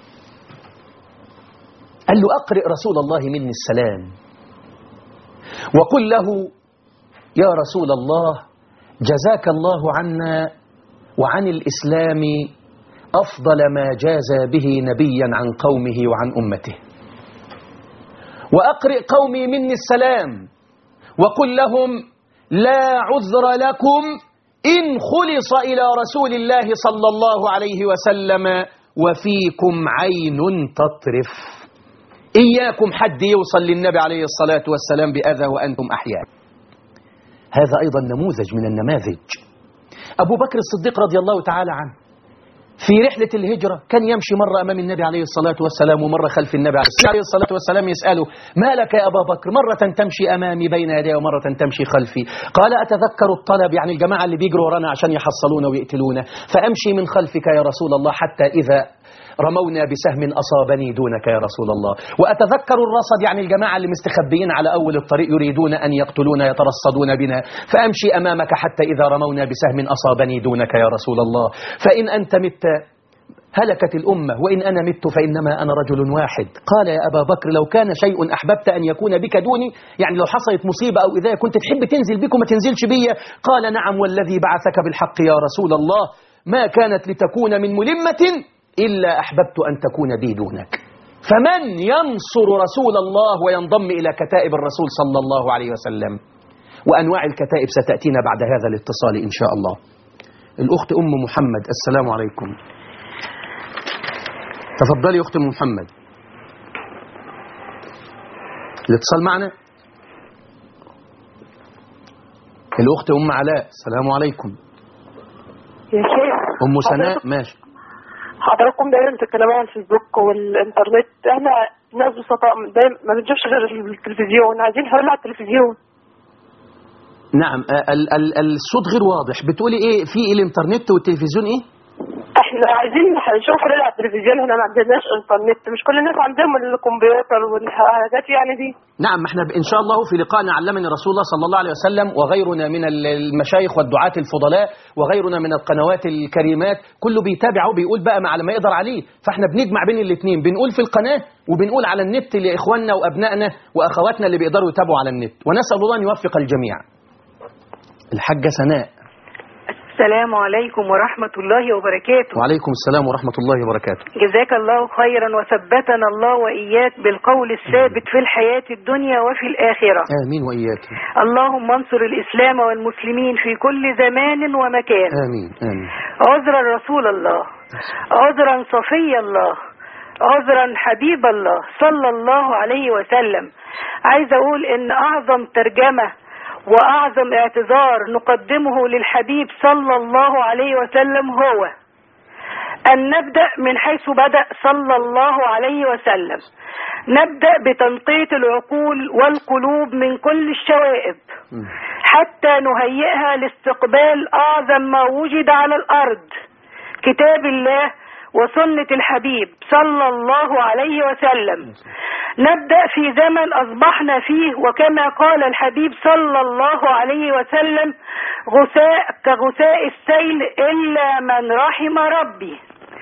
قال له أقرئ رسول الله مني السلام وقل له يا رسول الله جزاك الله عنا وعن الإسلام أفضل ما جاز به نبيا عن قومه وعن أمته وأقرئ قومي مني السلام وقل لهم لا عذر لكم إن خلص إلى رسول الله صلى الله عليه وسلم وفيكم عين تطرف إياكم حد يوصل للنبي عليه الصلاة والسلام بأذى وأنتم أحياء هذا أيضا نموذج من النماذج أبو بكر الصديق رضي الله تعالى عنه في رحلة الهجرة كان يمشي مرة أمام النبي عليه الصلاة والسلام ومرة خلف النبي عليه الصلاة والسلام يسأله ما لك يا أبا بكر مرة تمشي أمامي بين يدي ومرة تمشي خلفي قال أتذكر الطلب يعني الجماعة اللي بيجروا ورانا عشان يحصلونا ويقتلونا فأمشي من خلفك يا رسول الله حتى إذا رمونا بسهم أصابني دونك يا رسول الله وأتذكر الرصد يعني الجماعة اللي مستخبيين على أول الطريق يريدون أن يقتلونا يترصدون بنا فأمشي أمامك حتى إذا رمونا بسهم أصابني دونك يا رسول الله فإن أنت مت هلكت الأمة وإن أنا مت فإنما أنا رجل واحد قال يا أبا بكر لو كان شيء أحببت أن يكون بك دوني يعني لو حصلت مصيبة أو إذا كنت تحب تنزل بك وما تنزلش بي قال نعم والذي بعثك بالحق يا رسول الله ما كانت لتكون من ملمة إلا أحببت أن تكون بي دونك فمن ينصر رسول الله وينضم إلى كتائب الرسول صلى الله عليه وسلم وأنواع الكتائب ستأتينا بعد هذا الاتصال إن شاء الله الأخت أم محمد السلام عليكم تفضلي أخت أم محمد الاتصال معنا الأخت أم علاء السلام عليكم يا شيخ أم سناء حضرتك- ماشي حضراتكم دايما بتتكلموا على الفيسبوك والانترنت احنا ناس بسطاء دايما ما بنشوفش غير التلفزيون عايزين حلول على التلفزيون نعم آه، ال ال الصوت غير واضح بتقولي ايه في الانترنت والتلفزيون ايه احنا عايزين نشوف حلول على التلفزيون احنا ما عندناش انترنت مش كل الناس عندهم الكمبيوتر والحاجات يعني دي نعم ما احنا ب- ان شاء الله في لقائنا علمني رسول الله صلى الله عليه وسلم وغيرنا من ال- المشايخ والدعاة الفضلاء وغيرنا من القنوات الكريمات كله بيتابع وبيقول بقى مع ما يقدر عليه فاحنا بنجمع بين الاثنين بنقول في القناة وبنقول على النت لاخواننا وابنائنا واخواتنا اللي بيقدروا يتابعوا على النت ونسال الله ان يوفق الجميع الحاجة سناء السلام عليكم ورحمة الله وبركاته وعليكم السلام ورحمة الله وبركاته جزاك الله خيرا وثبتنا الله وإياك بالقول الثابت في الحياة الدنيا وفي الآخرة آمين وإياك اللهم انصر الإسلام والمسلمين في كل زمان ومكان آمين آمين عذرا رسول الله عذرا صفي الله عذرا حبيب الله صلى الله عليه وسلم عايز أقول إن أعظم ترجمة وأعظم اعتذار نقدمه للحبيب صلى الله عليه وسلم هو أن نبدأ من حيث بدأ صلى الله عليه وسلم نبدأ بتنقية العقول والقلوب من كل الشوائب مم. حتى نهيئها لاستقبال أعظم ما وجد على الأرض كتاب الله وسنة الحبيب صلى الله عليه وسلم نبدأ في زمن أصبحنا فيه وكما قال الحبيب صلى الله عليه وسلم غثاء كغثاء السيل إلا من رحم ربي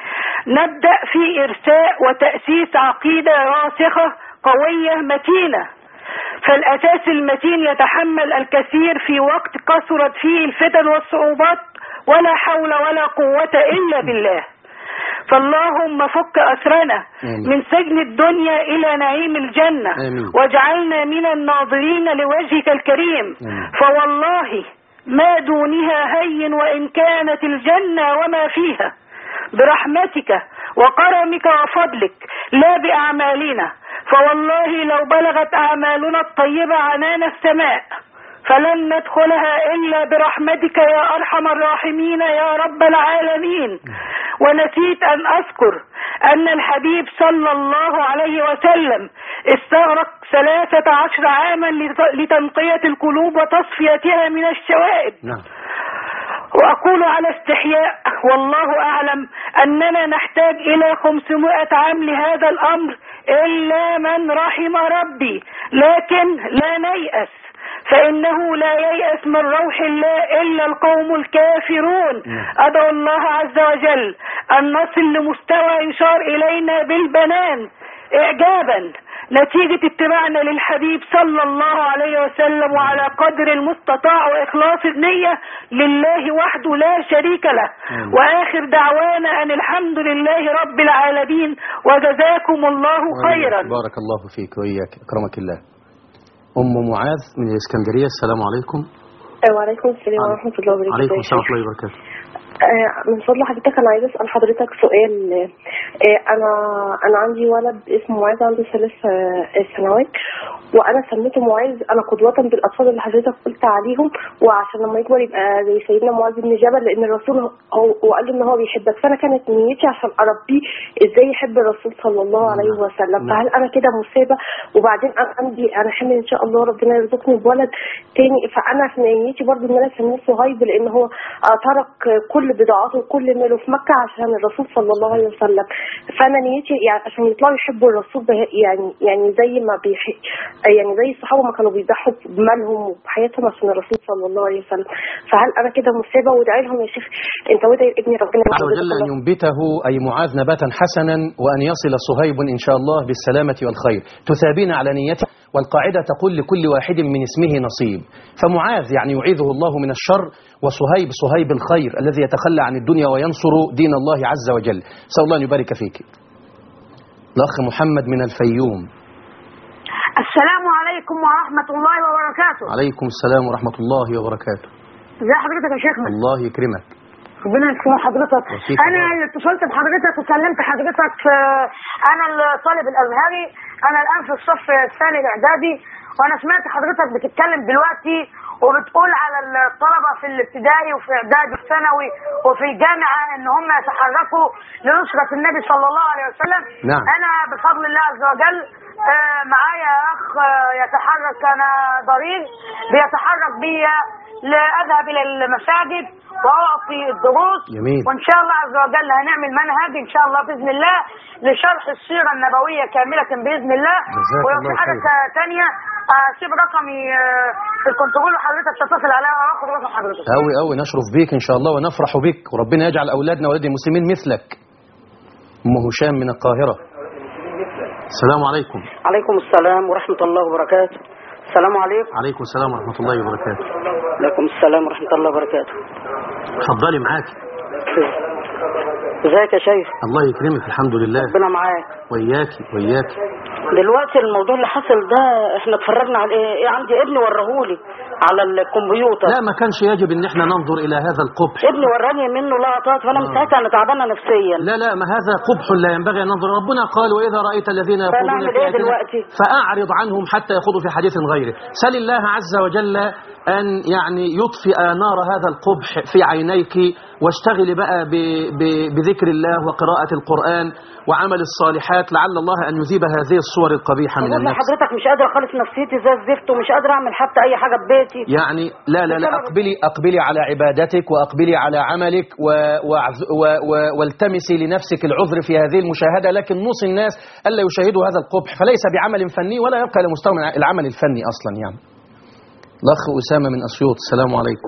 نبدأ في إرساء وتأسيس عقيدة راسخة قوية متينة فالأساس المتين يتحمل الكثير في وقت كثرت فيه الفتن والصعوبات ولا حول ولا قوة إلا بالله فاللهم فك أسرنا آمين. من سجن الدنيا إلى نعيم الجنة آمين. واجعلنا من الناظرين لوجهك الكريم آمين. فوالله ما دونها هين وإن كانت الجنة وما فيها برحمتك وكرمك وفضلك لا بأعمالنا فوالله لو بلغت أعمالنا الطيبة عنان السماء فلن ندخلها إلا برحمتك يا أرحم الراحمين يا رب العالمين ونسيت أن أذكر أن الحبيب صلى الله عليه وسلم استغرق ثلاثة عشر عاما لت- لتنقية القلوب وتصفيتها من الشوائب نعم وأقول على استحياء والله أعلم أننا نحتاج إلى 500 عام لهذا الأمر إلا من رحم ربي لكن لا نيأس فإنه لا ييأس من روح الله إلا القوم الكافرون أدعو الله عز وجل أن نصل لمستوى يشار إلينا بالبنان إعجابا نتيجة اتباعنا للحبيب صلى الله عليه وسلم وعلى قدر المستطاع وإخلاص النية لله وحده لا شريك له آمين. وآخر دعوانا أن الحمد لله رب العالمين وجزاكم الله خيرا بارك الله فيك وإياك أكرمك الله أم معاذ من الإسكندرية السلام عليكم وعليكم السلام ورحمة الله وبركاته عليكم يا السلام شيخ. ورحمة الله وبركاته آه، من فضل حضرتك انا عايزه اسال حضرتك سؤال آه، إيه، انا انا عندي ولد اسمه معاذ عنده ثلاث آه، سنوات وانا سميته معاذ انا قدوه بالاطفال اللي حضرتك قلت عليهم وعشان لما يكبر يبقى زي سيدنا معاذ بن جبل لان الرسول هو وقال له ان هو بيحبك فانا كانت نيتي عشان اربيه ازاي يحب الرسول صلى الله عليه وسلم نعم. فهل انا كده مسابه وبعدين انا عندي انا حامل ان شاء الله ربنا يرزقني بولد تاني فانا في نيتي برضو ان انا اسميه صهيب لان هو آه، ترك كل بضاعته وكل ماله في مكه عشان الرسول صلى الله عليه وسلم فانا نيتي يعني عشان يطلعوا يحبوا الرسول به- يعني يعني زي ما بيح يعني زي الصحابه ما كانوا بيضحوا بمالهم وبحياتهم عشان الرسول صلى الله عليه وسلم فهل انا كده مسابه وادعي لهم يا شيخ انت وادعي لابني ربنا عز وجل أن ينبته أي معاذ نباتا حسنا وأن يصل صهيب إن شاء الله بالسلامة والخير تثابين على نيته والقاعدة تقول لكل واحد من اسمه نصيب فمعاذ يعني يعيذه الله من الشر وصهيب صهيب الخير الذي يتخلى عن الدنيا وينصر دين الله عز وجل نسأل الله أن يبارك فيك الأخ محمد من الفيوم السلام عليكم ورحمة الله وبركاته عليكم السلام ورحمة الله وبركاته ازي حضرتك يا شيخنا الله يكرمك ربنا يكرم حضرتك وفيك انا الله. اللي اتصلت بحضرتك وكلمت حضرتك آه، انا الطالب الازهري انا الان في الصف الثاني الاعدادي وانا سمعت حضرتك بتتكلم دلوقتي وبتقول على الطلبه في الابتدائي وفي اعدادي وفي ثانوي وفي الجامعه ان هم يتحركوا لنصره النبي صلى الله عليه وسلم نعم. انا بفضل الله عز وجل آه، معايا اخ آه، يتحرك انا ضرير بيتحرك بيا لاذهب الى المساجد واعطي الدروس جميل. وان شاء الله عز وجل هنعمل منهج ان شاء الله باذن الله لشرح السيره النبويه كامله باذن الله جزاك ولو الله في حاجه ثانيه اسيب رقمي آه، في الكنترول وحضرتك تتصل عليها واخد رقم حضرتك أوي أوي نشرف بيك إن شاء الله ونفرح بك وربنا يجعل أولادنا وأولاد المسلمين مثلك أم هشام من القاهرة السلام عليكم عليكم السلام ورحمة الله وبركاته السلام عليكم عليكم السلام ورحمة الله وبركاته عليكم السلام ورحمة الله وبركاته اتفضلي معاك ازيك يا شيخ الله يكرمك الحمد لله ربنا معاك وياكي وياكي دلوقتي الموضوع اللي حصل ده احنا اتفرجنا على ايه إيه عندي ابني ورهولي على الكمبيوتر لا ما كانش يجب ان احنا ننظر الى هذا القبح ابني وراني منه لقطات وانا من ساعتها انا تعبانه نفسيا لا لا ما هذا قبح لا ينبغي ان ننظر ربنا قال واذا رايت الذين يخوضون فنعمل في إيه آياتنا دلوقتي؟ فاعرض عنهم حتى يخوضوا في حديث غيره سل الله عز وجل ان يعني يطفئ نار هذا القبح في عينيك واشتغلي بقى ب ب بذكر الله وقراءه القران وعمل الصالحات لعل الله ان يذيب هذه الصور القبيحه من والله النفس حضرتك مش قادره خالص نفسيتي زي الزفت ومش قادره اعمل حتى اي حاجه في بيتي يعني لا لا لا أقبلي أقبلي على عبادتك وأقبلي على عملك و وعز- و و والتمسي لنفسك العذر في هذه المشاهدة لكن نوصي الناس ألا يشاهدوا هذا القبح فليس بعمل فني ولا يبقى لمستوى من العمل الفني أصلا يعني الأخ أسامة من أسيوط السلام عليكم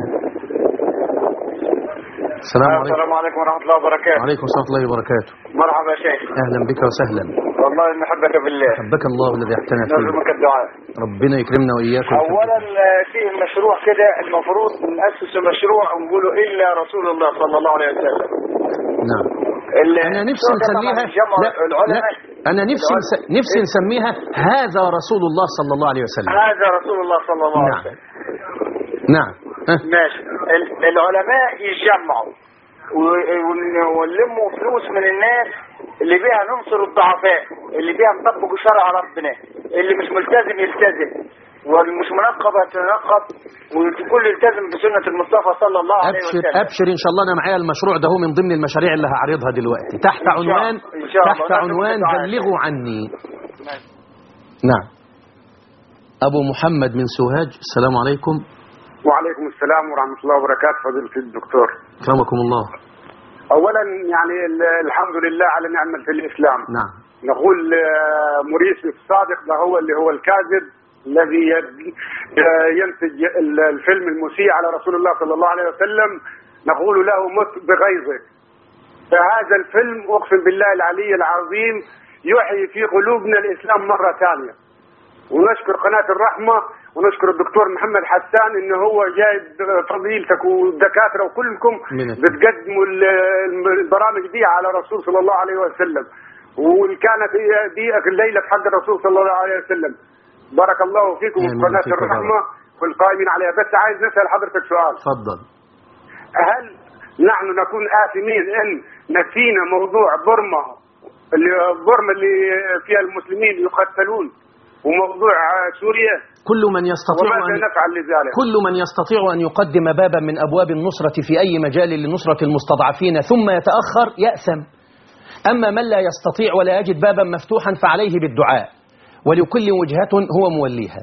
السلام عليكم السلام عليكم ورحمة الله وبركاته وعليكم السلام ورحمة الله وبركاته مرحبا يا شيخ أهلا بك وسهلا والله نحبك بالله حبك الله الذي احتنى فيه نرجمك الدعاء ربنا يكرمنا وإياكم أولا آه، فيه مشروع كده المفروض نأسس مشروع ونقوله إلا رسول الله صلى الله عليه وسلم نعم ال- أنا نفسي الشرطة طبعاً نسميها جمع لا, لا العلماء أنا نفسي نس- نفسي نسميها هذا رسول الله صلى الله عليه وسلم هذا رسول الله صلى الله عليه نعم. وسلم نعم ها. ماشي ال- العلماء يجمعوا و- ون- ونلموا فلوس من الناس اللي بيها ننصر الضعفاء اللي بيها نطبق شرع ربنا اللي مش ملتزم يلتزم والمش منقب يتنقب والكل يلتزم بسنة المصطفى صلى الله عليه ابشر وسلم ابشر ان شاء الله انا معايا المشروع ده هو من ضمن المشاريع اللي هعرضها دلوقتي تحت إن شاء الله. عنوان إن شاء الله. تحت نرجو عنوان الدعاء. بلغوا عني نعم ابو محمد من سوهاج السلام عليكم وعليكم السلام ورحمة الله وبركاته فضيلة الدكتور اكرمكم الله أولا يعني ال- الحمد لله على نعمة الإسلام نعم نقول آه، مريس الصادق ده هو اللي هو الكاذب الذي يد- آه، ينتج ال- الفيلم المسيء على رسول الله صلى الله عليه وسلم نقول له مت بغيظك فهذا الفيلم أقسم بالله العلي العظيم يحيي في قلوبنا الإسلام مرة ثانية ونشكر قناة الرحمة ونشكر الدكتور محمد حسان ان هو جايب فضيلتك والدكاترة وكلكم من الخير. بتقدموا ال- البرامج دي على الرسول صلى الله عليه وسلم وكانت هي دي الليلة في حق الرسول صلى الله عليه وسلم بارك الله فيكم آمين وقناة فيك يا الرحمة والقائمين عليها بس عايز نسأل حضرتك سؤال اتفضل هل نحن نكون آثمين إن نسينا موضوع برما اللي بورما اللي فيها المسلمين يقتلون وموضوع سوريا كل من يستطيع وماذا أن نفعل لذلك كل من يستطيع أن يقدم بابا من أبواب النصرة في أي مجال لنصرة المستضعفين ثم يتأخر يأثم أما من لا يستطيع ولا يجد بابا مفتوحا فعليه بالدعاء ولكل وجهة هو موليها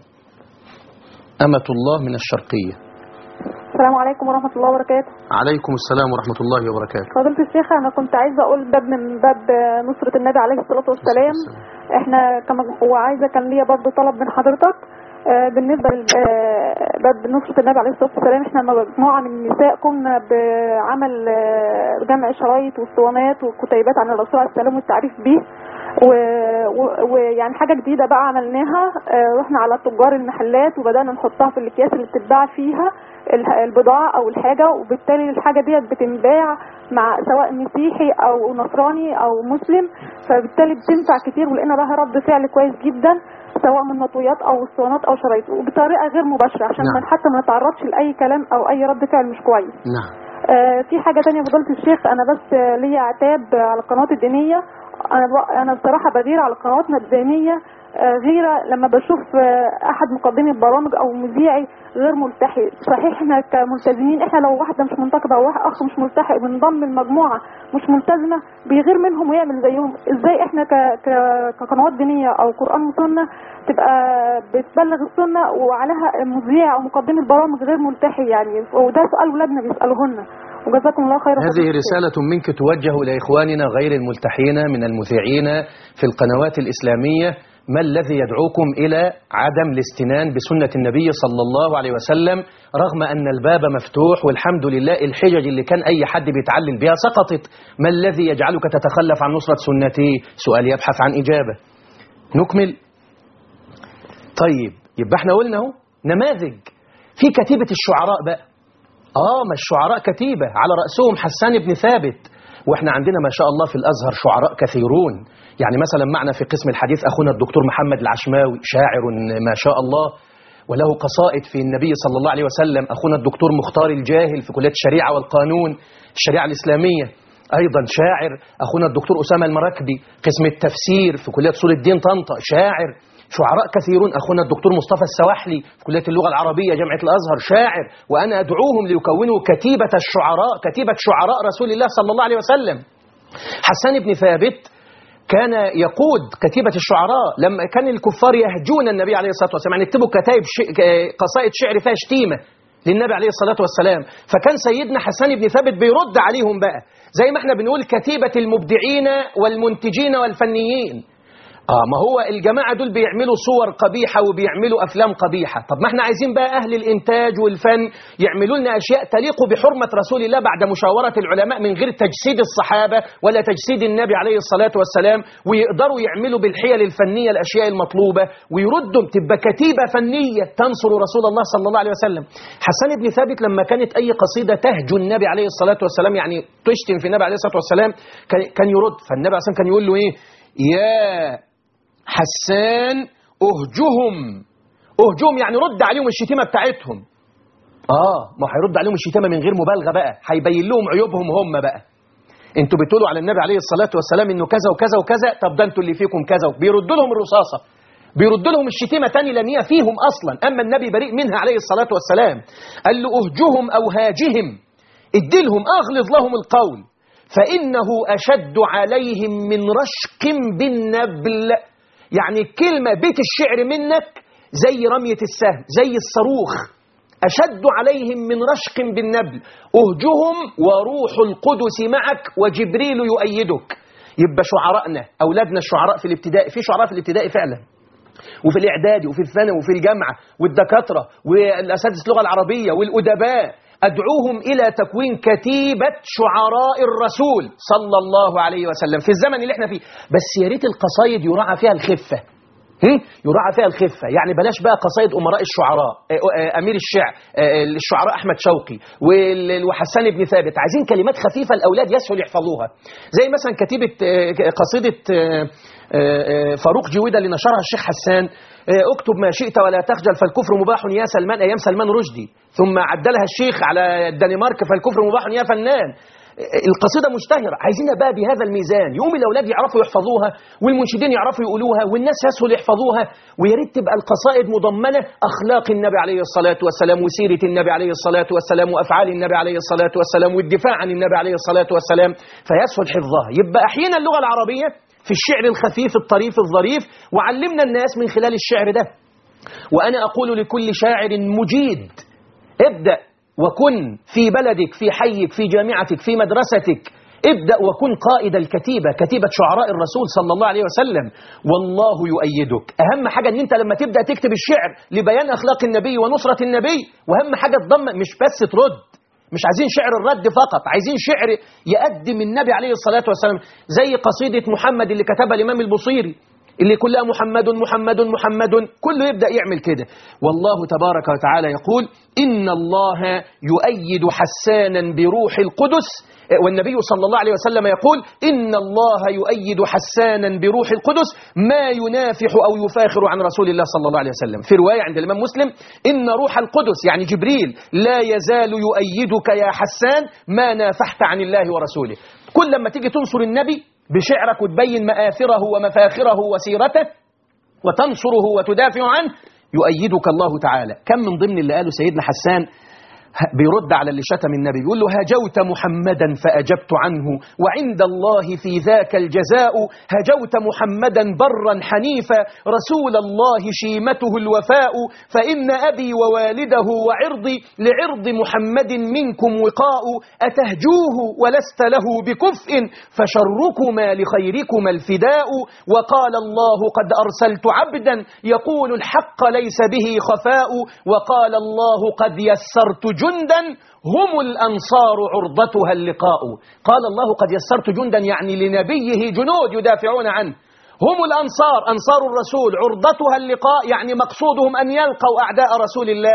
أمة الله من الشرقية السلام عليكم ورحمة الله وبركاته عليكم السلام ورحمة الله وبركاته فضيلة الشيخ أنا كنت عايزة أقول باب من باب نصرة النبي عليه الصلاة والسلام احنا كما وعايزة كان ليا برضو طلب من حضرتك آه، بالنسبة لباب نصرة النبي عليه الصلاة والسلام احنا مجموعة من النساء قمنا بعمل آه، جمع شرايط واسطوانات وكتيبات عن الرسول عليه السلام والتعريف به و- و- ويعني حاجة جديدة بقى عملناها آه، رحنا على تجار المحلات وبدأنا نحطها في الأكياس اللي بتتباع فيها الح- البضاعة أو الحاجة وبالتالي الحاجة ديت بتنباع مع سواء مسيحي أو نصراني أو مسلم فبالتالي بتنفع كتير ولقينا لها رد فعل كويس جدا سواء من مطويات أو اسطوانات أو شرايط وبطريقة غير مباشرة عشان نعم. من حتى ما نتعرضش لأي كلام أو أي رد فعل مش كويس نعم آه، في حاجة تانية فضيلة الشيخ أنا بس آه، ليا عتاب على القنوات الدينية أنا ب- أنا بصراحة بغير على قنواتنا الدينية آه، غيرة لما بشوف آه، أحد مقدمي البرامج أو مذيعي غير ملتحي صحيح احنا كملتزمين احنا لو واحدة مش منتقبة أو واحد أخ مش ملتحي بنضم المجموعة مش ملتزمة بيغير منهم ويعمل زيهم ازاي احنا ك... ك... كقنوات دينية أو قرآن وسنة تبقى بتبلغ السنة وعليها مذيع أو مقدمي البرامج غير ملتحي يعني وده سؤال ولادنا بيسألوهن وجزاكم الله خيرا هذه رسالة منك توجه إلى إخواننا غير الملتحين من المذيعين في القنوات الإسلامية ما الذي يدعوكم إلى عدم الاستنان بسنة النبي صلى الله عليه وسلم رغم أن الباب مفتوح والحمد لله الحجج اللي كان أي حد بيتعلل بها سقطت ما الذي يجعلك تتخلف عن نصرة سنته سؤال يبحث عن إجابة نكمل طيب يبقى احنا قلنا اهو نماذج في كتيبة الشعراء بقى اه ما الشعراء كتيبة على رأسهم حسان بن ثابت واحنا عندنا ما شاء الله في الأزهر شعراء كثيرون يعني مثلا معنا في قسم الحديث أخونا الدكتور محمد العشماوي شاعر ما شاء الله وله قصائد في النبي صلى الله عليه وسلم أخونا الدكتور مختار الجاهل في كلية الشريعة والقانون الشريعة الإسلامية أيضا شاعر أخونا الدكتور أسامة المراكبي قسم التفسير في كلية أصول الدين طنطا شاعر شعراء كثيرون أخونا الدكتور مصطفى السواحلي في كلية اللغة العربية جامعة الأزهر شاعر وأنا أدعوهم ليكونوا كتيبة الشعراء كتيبة شعراء رسول الله صلى الله عليه وسلم حسان بن ثابت كان يقود كتيبة الشعراء لما كان الكفار يهجون النبي عليه الصلاة والسلام يعني يكتبوا كتائب ش... قصائد شعر فيها شتيمة للنبي عليه الصلاة والسلام فكان سيدنا حسان بن ثابت بيرد عليهم بقى زي ما احنا بنقول كتيبة المبدعين والمنتجين والفنيين آه ما هو الجماعة دول بيعملوا صور قبيحة وبيعملوا أفلام قبيحة طب ما احنا عايزين بقى أهل الإنتاج والفن يعملوا لنا أشياء تليق بحرمة رسول الله بعد مشاورة العلماء من غير تجسيد الصحابة ولا تجسيد النبي عليه الصلاة والسلام ويقدروا يعملوا بالحيل الفنية الأشياء المطلوبة ويردوا تبقى كتيبة فنية تنصر رسول الله صلى الله عليه وسلم حسن بن ثابت لما كانت أي قصيدة تهجو النبي عليه الصلاة والسلام يعني تشتم في النبي عليه الصلاة والسلام كان يرد فالنبي عليه الصلاة والسلام كان يقول له إيه يا حسان اهجهم اهجهم يعني رد عليهم الشتيمة بتاعتهم اه ما هيرد عليهم الشتيمة من غير مبالغة بقى هيبين لهم عيوبهم هم بقى انتوا بتقولوا على النبي عليه الصلاة والسلام انه كذا وكذا وكذا طب ده انتوا اللي فيكم كذا بيردوا لهم الرصاصة بيردوا لهم الشتيمة تاني لان هي فيهم اصلا اما النبي بريء منها عليه الصلاة والسلام قال له اهجهم او هاجهم اديلهم اغلظ لهم القول فانه اشد عليهم من رشق بالنبل يعني الكلمة بيت الشعر منك زي رمية السهم زي الصاروخ أشد عليهم من رشق بالنبل أهجهم وروح القدس معك وجبريل يؤيدك يبقى شعراءنا أولادنا الشعراء في الابتدائي في شعراء في الابتدائي فعلا وفي الإعدادي وفي الثانوي وفي الجامعة والدكاترة والأساتذة اللغة العربية والأدباء أدعوهم إلى تكوين كتيبة شعراء الرسول صلى الله عليه وسلم في الزمن اللي احنا فيه بس يا ريت القصايد يراعى فيها الخفة يراعى فيها الخفة يعني بلاش بقى قصايد أمراء الشعراء أمير الشعر الشعراء أحمد شوقي وحسان بن ثابت عايزين كلمات خفيفة الأولاد يسهل يحفظوها زي مثلا كتيبة قصيدة فاروق جويدة اللي نشرها الشيخ حسان اكتب ما شئت ولا تخجل فالكفر مباح يا سلمان أيام سلمان رشدي ثم عدلها الشيخ على الدنمارك فالكفر مباح يا فنان القصيدة مشتهرة عايزينها بقى بهذا الميزان يقوم الأولاد يعرفوا يحفظوها والمنشدين يعرفوا يقولوها والناس يسهل يحفظوها ويا ريت تبقى القصائد مضمنة أخلاق النبي عليه الصلاة والسلام وسيرة النبي عليه الصلاة والسلام وأفعال النبي عليه الصلاة والسلام والدفاع عن النبي عليه الصلاة والسلام فيسهل حفظها يبقى أحيانا اللغة العربية في الشعر الخفيف الطريف الظريف وعلمنا الناس من خلال الشعر ده وأنا أقول لكل شاعر مجيد ابدأ وكن في بلدك في حيك في جامعتك في مدرستك ابدأ وكن قائد الكتيبة كتيبة شعراء الرسول صلى الله عليه وسلم والله يؤيدك أهم حاجة أن أنت لما تبدأ تكتب الشعر لبيان أخلاق النبي ونصرة النبي وأهم حاجة تضم مش بس ترد مش عايزين شعر الرد فقط عايزين شعر يقدم النبي عليه الصلاة والسلام زي قصيدة محمد اللي كتبها الإمام البصيري اللي كلها محمد محمد محمد كله يبدأ يعمل كده والله تبارك وتعالى يقول إن الله يؤيد حسانا بروح القدس والنبي صلى الله عليه وسلم يقول إن الله يؤيد حسانا بروح القدس ما ينافح أو يفاخر عن رسول الله صلى الله عليه وسلم في رواية عند الإمام مسلم إن روح القدس يعني جبريل لا يزال يؤيدك يا حسان ما نافحت عن الله ورسوله كل لما تيجي تنصر النبي بشعرك وتبين مآثره ومفاخره وسيرته وتنصره وتدافع عنه يؤيدك الله تعالى كم من ضمن اللي قاله سيدنا حسان بيرد على اللي شتم النبي يقول له هجوت محمدا فأجبت عنه وعند الله في ذاك الجزاء هجوت محمدا برا حنيفا رسول الله شيمته الوفاء فإن أبي ووالده وعرضي لعرض محمد منكم وقاء أتهجوه ولست له بكفء فشركما لخيركما الفداء وقال الله قد أرسلت عبدا يقول الحق ليس به خفاء وقال الله قد يسرت جندا هم الأنصار عرضتها اللقاء قال الله قد يسرت جندا يعني لنبيه جنود يدافعون عنه هم الأنصار أنصار الرسول عرضتها اللقاء يعني مقصودهم أن يلقوا أعداء رسول الله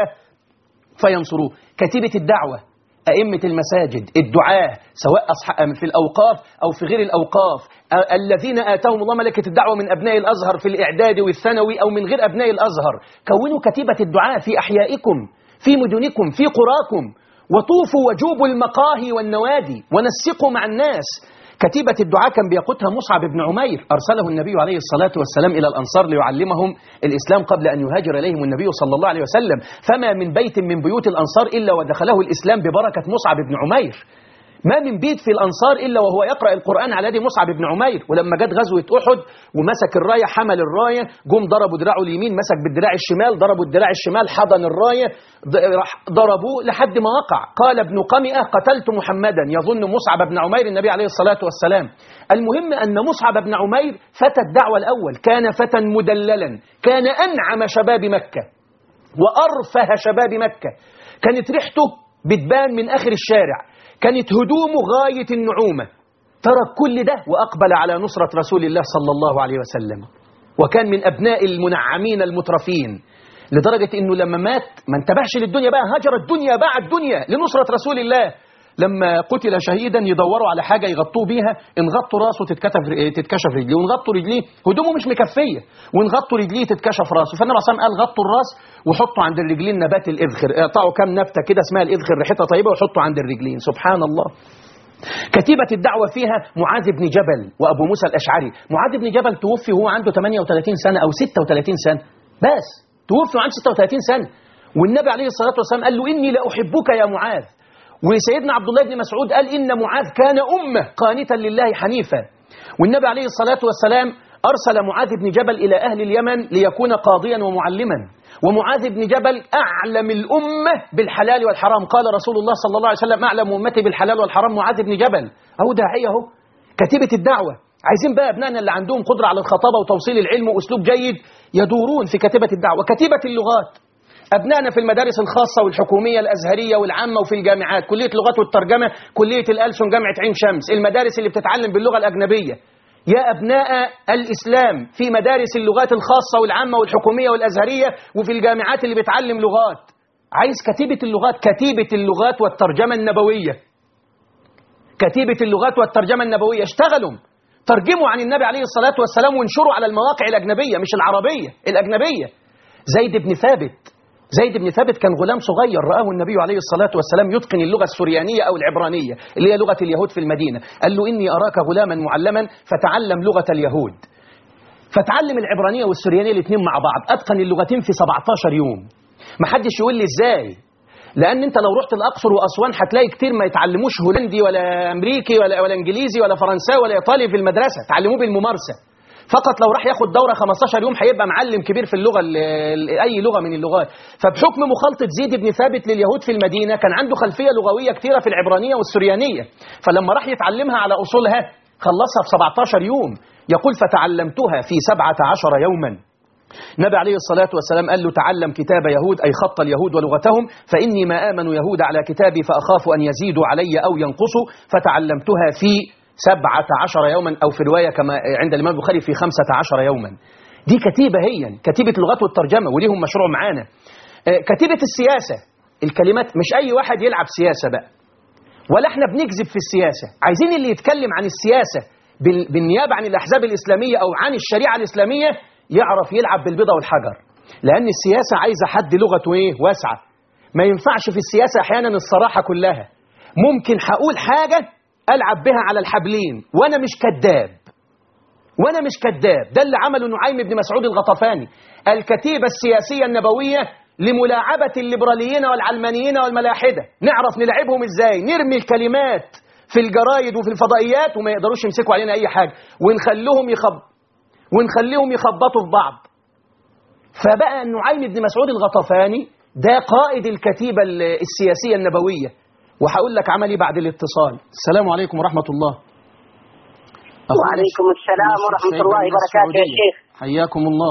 فينصروه كتيبة الدعوة أئمة المساجد الدعاة سواء أصح- في الأوقاف أو في غير الأوقاف ا- الذين آتاهم الله ملكة الدعوة من أبناء الأزهر في الإعداد والثانوي أو من غير أبناء الأزهر كونوا كتيبة الدعاة في أحيائكم في مدنكم في قراكم وطوفوا وجوبوا المقاهي والنوادي ونسقوا مع الناس كتيبة الدعاء كان بيقودها مصعب بن عمير أرسله النبي عليه الصلاة والسلام إلى الأنصار ليعلمهم الإسلام قبل أن يهاجر إليهم النبي صلى الله عليه وسلم فما من بيت من بيوت الأنصار إلا ودخله الإسلام ببركة مصعب بن عمير ما من بيت في الأنصار إلا وهو يقرأ القرآن على يد مصعب بن عمير ولما جت غزوة أحد ومسك الراية حمل الراية جم ضربوا دراعه اليمين مسك بالدراع الشمال ضربوا الدراع الشمال حضن الراية ض- راح ضربوه لحد ما وقع قال ابن قمئة قتلت محمدا يظن مصعب بن عمير النبي عليه الصلاة والسلام المهم أن مصعب بن عمير فتى الدعوة الأول كان فتى مدللا كان أنعم شباب مكة وأرفه شباب مكة كانت ريحته بتبان من آخر الشارع كانت هدومه غاية النعومة ترك كل ده وأقبل على نصرة رسول الله صلى الله عليه وسلم وكان من أبناء المنعمين المترفين لدرجة أنه لما مات ما انتبهش للدنيا بقى هجر الدنيا باع الدنيا لنصرة رسول الله لما قتل شهيدا يدوروا على حاجة يغطوه بيها ان غطوا راسه تتكتف تتكشف رجليه وان غطوا رجليه هدومه مش مكفية وان غطوا رجليه تتكشف راسه فالنبي صلى الله عليه وسلم قال غطوا الراس وحطوا عند الرجلين نبات الإذخر اقطعوا كام نبتة كده اسمها الإذخر ريحتها طيبة وحطوا عند الرجلين سبحان الله كتيبة الدعوة فيها معاذ بن جبل وأبو موسى الأشعري معاذ بن جبل توفي وهو عنده 38 سنة أو 36 سنة بس توفي وعنده 36 سنة والنبي عليه الصلاة والسلام قال له إني لأحبك يا معاذ وسيدنا عبد الله بن مسعود قال إن معاذ كان أمة قانتا لله حنيفا والنبي عليه الصلاة والسلام أرسل معاذ بن جبل إلى أهل اليمن ليكون قاضيا ومعلما ومعاذ بن جبل أعلم الأمة بالحلال والحرام قال رسول الله صلى الله عليه وسلم أعلم أمتي بالحلال والحرام معاذ بن جبل أهو داعية أهو كتيبة الدعوة عايزين بقى أبنائنا اللي عندهم قدرة على الخطابة وتوصيل العلم وأسلوب جيد يدورون في كتيبة الدعوة كتيبة اللغات أبنائنا في المدارس الخاصة والحكومية الأزهرية والعامة وفي الجامعات كلية اللغات والترجمة كلية الألسن جامعة عين شمس المدارس اللي بتتعلم باللغة الأجنبية يا أبناء الإسلام في مدارس اللغات الخاصة والعامة والحكومية والأزهرية وفي الجامعات اللي بتعلم لغات عايز كتيبة اللغات كتيبة اللغات والترجمة النبوية كتيبة اللغات والترجمة النبوية اشتغلوا ترجموا عن النبي عليه الصلاة والسلام وانشروا على المواقع الأجنبية مش العربية الأجنبية زيد بن ثابت زيد بن ثابت كان غلام صغير رآه النبي عليه الصلاة والسلام يتقن اللغة السريانية أو العبرانية اللي هي لغة اليهود في المدينة قال له إني أراك غلاما معلما فتعلم لغة اليهود فتعلم العبرانية والسريانية الاثنين مع بعض أتقن اللغتين في 17 يوم ما حدش يقول لي إزاي لأن أنت لو رحت الأقصر وأسوان هتلاقي كتير ما يتعلموش هولندي ولا أمريكي ولا, ولا إنجليزي ولا فرنساوي ولا إيطالي في المدرسة تعلموه بالممارسة فقط لو راح ياخد دورة 15 يوم هيبقى معلم كبير في اللغة ال- ال- أي لغة من اللغات فبحكم مخالطة زيد بن ثابت لليهود في المدينة كان عنده خلفية لغوية كتيرة في العبرانية والسريانية فلما راح يتعلمها على أصولها خلصها في 17 يوم يقول فتعلمتها في 17 يوما النبي عليه الصلاة والسلام قال له تعلم كتاب يهود أي خط اليهود ولغتهم فإني ما آمن يهود على كتابي فأخاف أن يزيدوا علي أو ينقصوا فتعلمتها في سبعة عشر يوما أو في رواية كما عند الإمام البخاري في خمسة عشر يوما دي كتيبة هي كتيبة اللغات والترجمة وليهم مشروع معانا آه، كتيبة السياسة الكلمات مش أي واحد يلعب سياسة بقى ولا احنا بنكذب في السياسة عايزين اللي يتكلم عن السياسة بال- بالنيابة عن الأحزاب الإسلامية أو عن الشريعة الإسلامية يعرف يلعب بالبيضة والحجر لأن السياسة عايزة حد لغته إيه واسعة ما ينفعش في السياسة أحيانا الصراحة كلها ممكن هقول حاجة ألعب بها على الحبلين وأنا مش كذاب وأنا مش كذاب ده اللي عمله نعيم بن مسعود الغطفاني الكتيبة السياسية النبوية لملاعبة الليبراليين والعلمانيين والملاحدة نعرف نلعبهم إزاي نرمي الكلمات في الجرايد وفي الفضائيات وما يقدروش يمسكوا علينا أي حاجة ونخليهم يخب ونخليهم يخبطوا في بعض فبقى نعيم بن مسعود الغطفاني ده قائد الكتيبة ال- السياسية النبوية وهقول لك عملي بعد الاتصال السلام عليكم ورحمة الله أخونا وعليكم السلام الشيخ ورحمة سيد الله من وبركاته يا السعودية. شيخ حياكم الله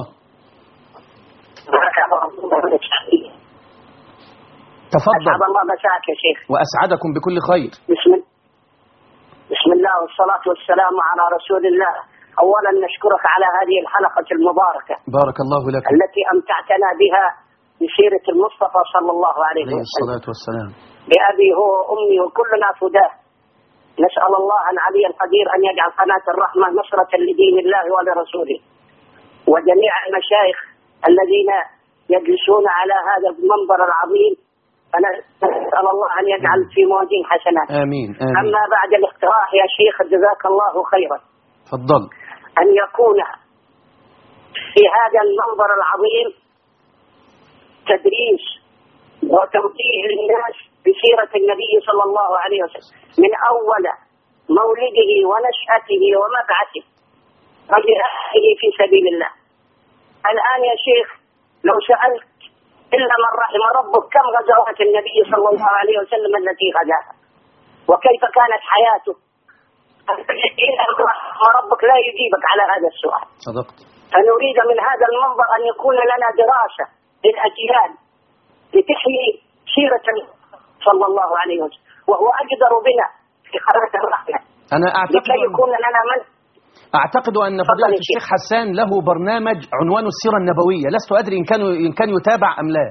تفضل أسعد الله مساك يا شيخ وأسعدكم بكل خير بسم بسم الله والصلاة والسلام على رسول الله أولا نشكرك على هذه الحلقة المباركة بارك الله لكم التي أمتعتنا بها بسيرة المصطفى صلى الله عليه عليه وسلم الصلاة والسلام بأبي هو وأمي وكلنا فداه نسأل الله العلي القدير أن يجعل قناة الرحمة نصرة لدين الله ولرسوله وجميع المشايخ الذين يجلسون على هذا المنبر العظيم فنسأل الله أن يجعل في موازين حسنات آمين آمين أما بعد الاقتراح يا شيخ جزاك الله خيرا تفضل أن يكون في هذا المنبر العظيم تدريس وتوجيه للناس بسيرة النبي صلى الله عليه وسلم من أول مولده ونشأته ومبعثه وجهاده في سبيل الله الآن يا شيخ لو سألت إلا من رحم ربك كم غزوات النبي صلى الله عليه وسلم التي غزاها وكيف كانت حياته إلا من رحم ربك لا يجيبك على هذا السؤال صدقت فنريد من هذا المنبر أن يكون لنا دراسة للأجيال لتحيي سيرة صلى الله عليه وسلم وهو أجدر بنا في قناة الرحمة أنا أعتقد لكي يكون لنا من أعتقد أن تفضل فضيلة يا شيخ. الشيخ حسان له برنامج عنوانه السيرة النبوية لست أدري إن كان إن كان يتابع أم لا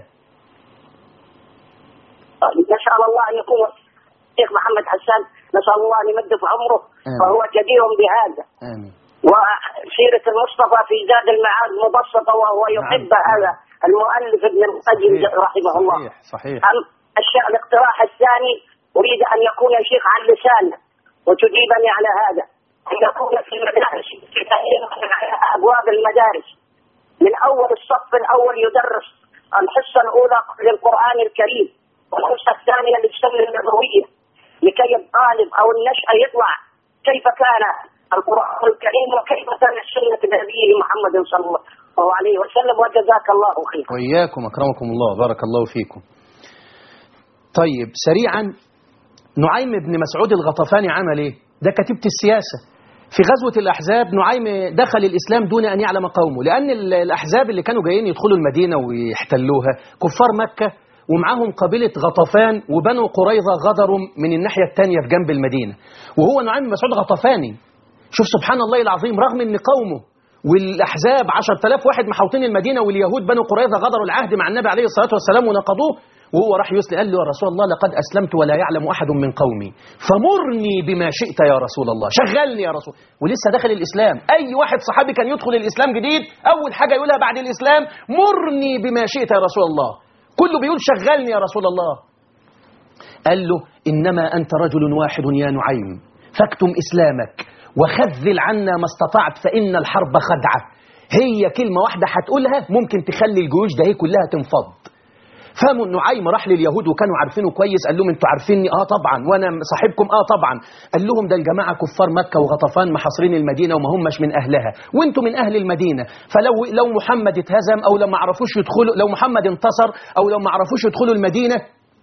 نسأل الله أن يكون الشيخ محمد حسان نسأل الله أن يمد في عمره آمين. فهو جدير بهذا آمين وسيرة المصطفى في زاد المعاد مبسطة وهو يحب نعم. هذا المؤلف ابن القيم رحمه الله صحيح صحيح أم الشيء الاقتراح الثاني أريد أن يكون يا شيخ عن لسانه وتجيبني على هذا أن يكون في المدارس في تأهيل على أبواب المدارس من أول الصف الأول يدرس الحصة الأولى للقرآن الكريم والحصة الثانية للسنة النبوية لكي الطالب أو النشأة يطلع كيف كان القرآن الكريم وكيف كانت سنة نبيه محمد صلى الله عليه وسلم وجزاك الله خيرا وإياكم أكرمكم الله بارك الله فيكم طيب سريعا نعيم بن مسعود الغطفاني عمل إيه ده كتيبة السياسة في غزوة الأحزاب نعيم دخل الإسلام دون أن يعلم قومه لأن ال- الأحزاب اللي كانوا جايين يدخلوا المدينة ويحتلوها كفار مكة ومعاهم قبيلة غطفان وبنو قريظة غدروا من الناحية الثانية في جنب المدينة وهو نعيم بن مسعود غطفاني شوف سبحان الله العظيم رغم أن قومه والأحزاب 10000 واحد محوطين المدينة واليهود بنو قريظة غدروا العهد مع النبي عليه الصلاة والسلام ونقضوه وهو راح يسلم قال له يا رسول الله لقد أسلمت ولا يعلم أحد من قومي فمرني بما شئت يا رسول الله شغلني يا رسول ولسه داخل الإسلام أي واحد صحابي كان يدخل الإسلام جديد أول حاجة يقولها بعد الإسلام مرني بما شئت يا رسول الله كله بيقول شغلني يا رسول الله قال له إنما أنت رجل واحد يا نعيم فاكتم إسلامك وخذل عنا ما استطعت فإن الحرب خدعة هي كلمة واحدة هتقولها ممكن تخلي الجيوش ده هي كلها تنفض فهموا نعيم راح لليهود وكانوا عارفينه كويس قال لهم انتوا عارفيني اه طبعا وانا صاحبكم اه طبعا قال لهم ده الجماعه كفار مكه وغطفان محاصرين المدينه وما همش من اهلها وانتوا من اهل المدينه فلو لو محمد اتهزم او لو ما عرفوش يدخلوا لو محمد انتصر او لو ما عرفوش يدخلوا المدينه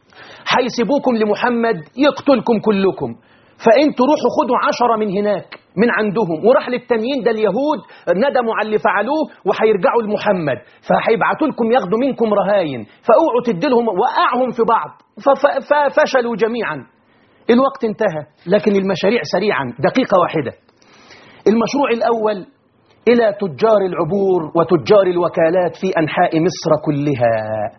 هيسيبوكم لمحمد يقتلكم كلكم فانتوا روحوا خدوا عشرة من هناك من عندهم وراح للتانيين ده اليهود ندموا على اللي فعلوه وهيرجعوا لمحمد فهيبعتوا لكم ياخدوا منكم رهاين فاوعوا تديلهم وقعهم في بعض فف- ففشلوا جميعا الوقت انتهى لكن المشاريع سريعا دقيقة واحدة المشروع الأول إلى تجار العبور وتجار الوكالات في أنحاء مصر كلها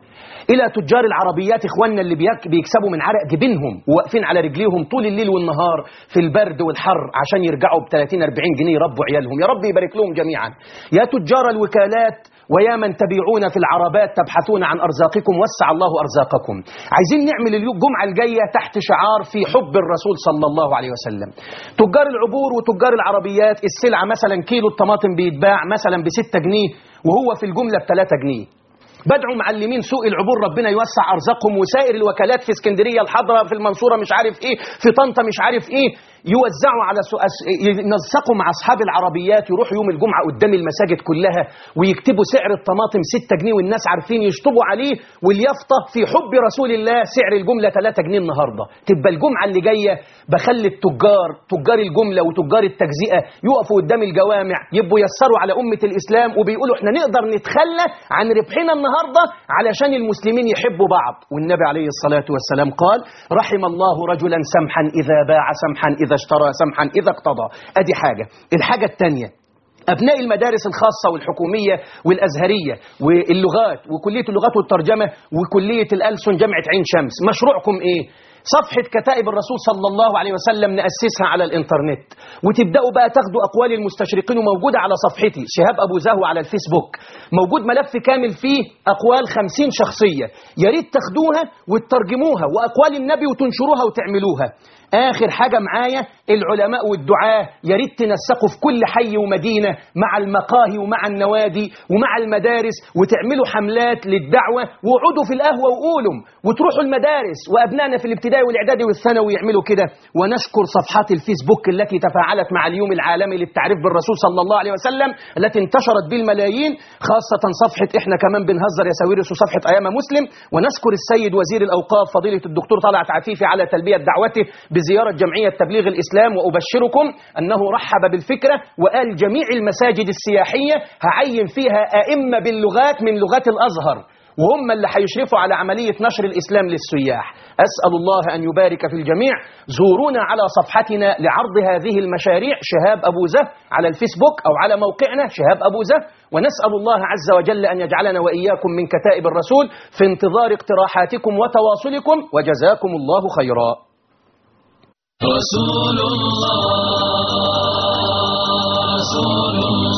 إلى تجار العربيات إخواننا اللي بيك- بيكسبوا من عرق جبينهم وواقفين على رجليهم طول الليل والنهار في البرد والحر عشان يرجعوا ب 30 40 جنيه يربوا عيالهم يا رب يبارك لهم جميعا يا تجار الوكالات ويا من تبيعون في العربات تبحثون عن أرزاقكم وسع الله أرزاقكم عايزين نعمل اليوم الجمعة الجاية تحت شعار في حب الرسول صلى الله عليه وسلم تجار العبور وتجار العربيات السلعة مثلا كيلو الطماطم بيتباع مثلا ب 6 جنيه وهو في الجملة ب 3 جنيه بدعوا معلمين سوق العبور ربنا يوسع ارزاقهم وسائر الوكالات في اسكندريه الحضراء في المنصوره مش عارف ايه في طنطا مش عارف ايه يوزعوا على سو... أس- ينسقوا مع اصحاب العربيات يروحوا يوم الجمعه قدام المساجد كلها ويكتبوا سعر الطماطم 6 جنيه والناس عارفين يشطبوا عليه واليافطه في حب رسول الله سعر الجمله 3 جنيه النهارده تبقى الجمعه اللي جايه بخلي التجار تجار الجمله وتجار التجزئه يقفوا قدام الجوامع يبقوا يسروا على امه الاسلام وبيقولوا احنا نقدر نتخلى عن ربحنا النهارده علشان المسلمين يحبوا بعض والنبي عليه الصلاه والسلام قال رحم الله رجلا سمحا اذا باع سمحا اذا اشترى سمحا اذا اقتضى ادي حاجه الحاجه الثانيه أبناء المدارس الخاصة والحكومية والأزهرية واللغات وكلية اللغات والترجمة وكلية الألسن جامعة عين شمس مشروعكم إيه؟ صفحة كتائب الرسول صلى الله عليه وسلم نأسسها على الإنترنت وتبدأوا بقى تاخدوا أقوال المستشرقين وموجودة على صفحتي شهاب أبو زهو على الفيسبوك موجود ملف كامل فيه أقوال خمسين شخصية يا ريت تاخدوها وتترجموها وأقوال النبي وتنشروها وتعملوها آخر حاجة معايا العلماء والدعاة يا ريت تنسقوا في كل حي ومدينة مع المقاهي ومع النوادي ومع المدارس وتعملوا حملات للدعوة وقعدوا في القهوة وقولوا وتروحوا المدارس وأبنائنا في الابتدائي والإعدادي والثانوي يعملوا كده ونشكر صفحات الفيسبوك التي تفاعلت مع اليوم العالمي للتعريف بالرسول صلى الله عليه وسلم التي انتشرت بالملايين خاصة صفحة إحنا كمان بنهزر يا ساويرس وصفحة أيام مسلم ونشكر السيد وزير الأوقاف فضيلة الدكتور طلعت عفيفي على تلبية دعوته بزيارة جمعية تبليغ الإسلام وأبشركم أنه رحب بالفكرة وقال جميع المساجد السياحية هعين فيها أئمة باللغات من لغات الأزهر وهم اللي هيشرفوا على عملية نشر الإسلام للسياح أسأل الله أن يبارك في الجميع زورونا على صفحتنا لعرض هذه المشاريع شهاب أبو زه على الفيسبوك أو على موقعنا شهاب أبو زه ونسأل الله عز وجل أن يجعلنا وإياكم من كتائب الرسول في انتظار اقتراحاتكم وتواصلكم وجزاكم الله خيرا رسول الله رسول الله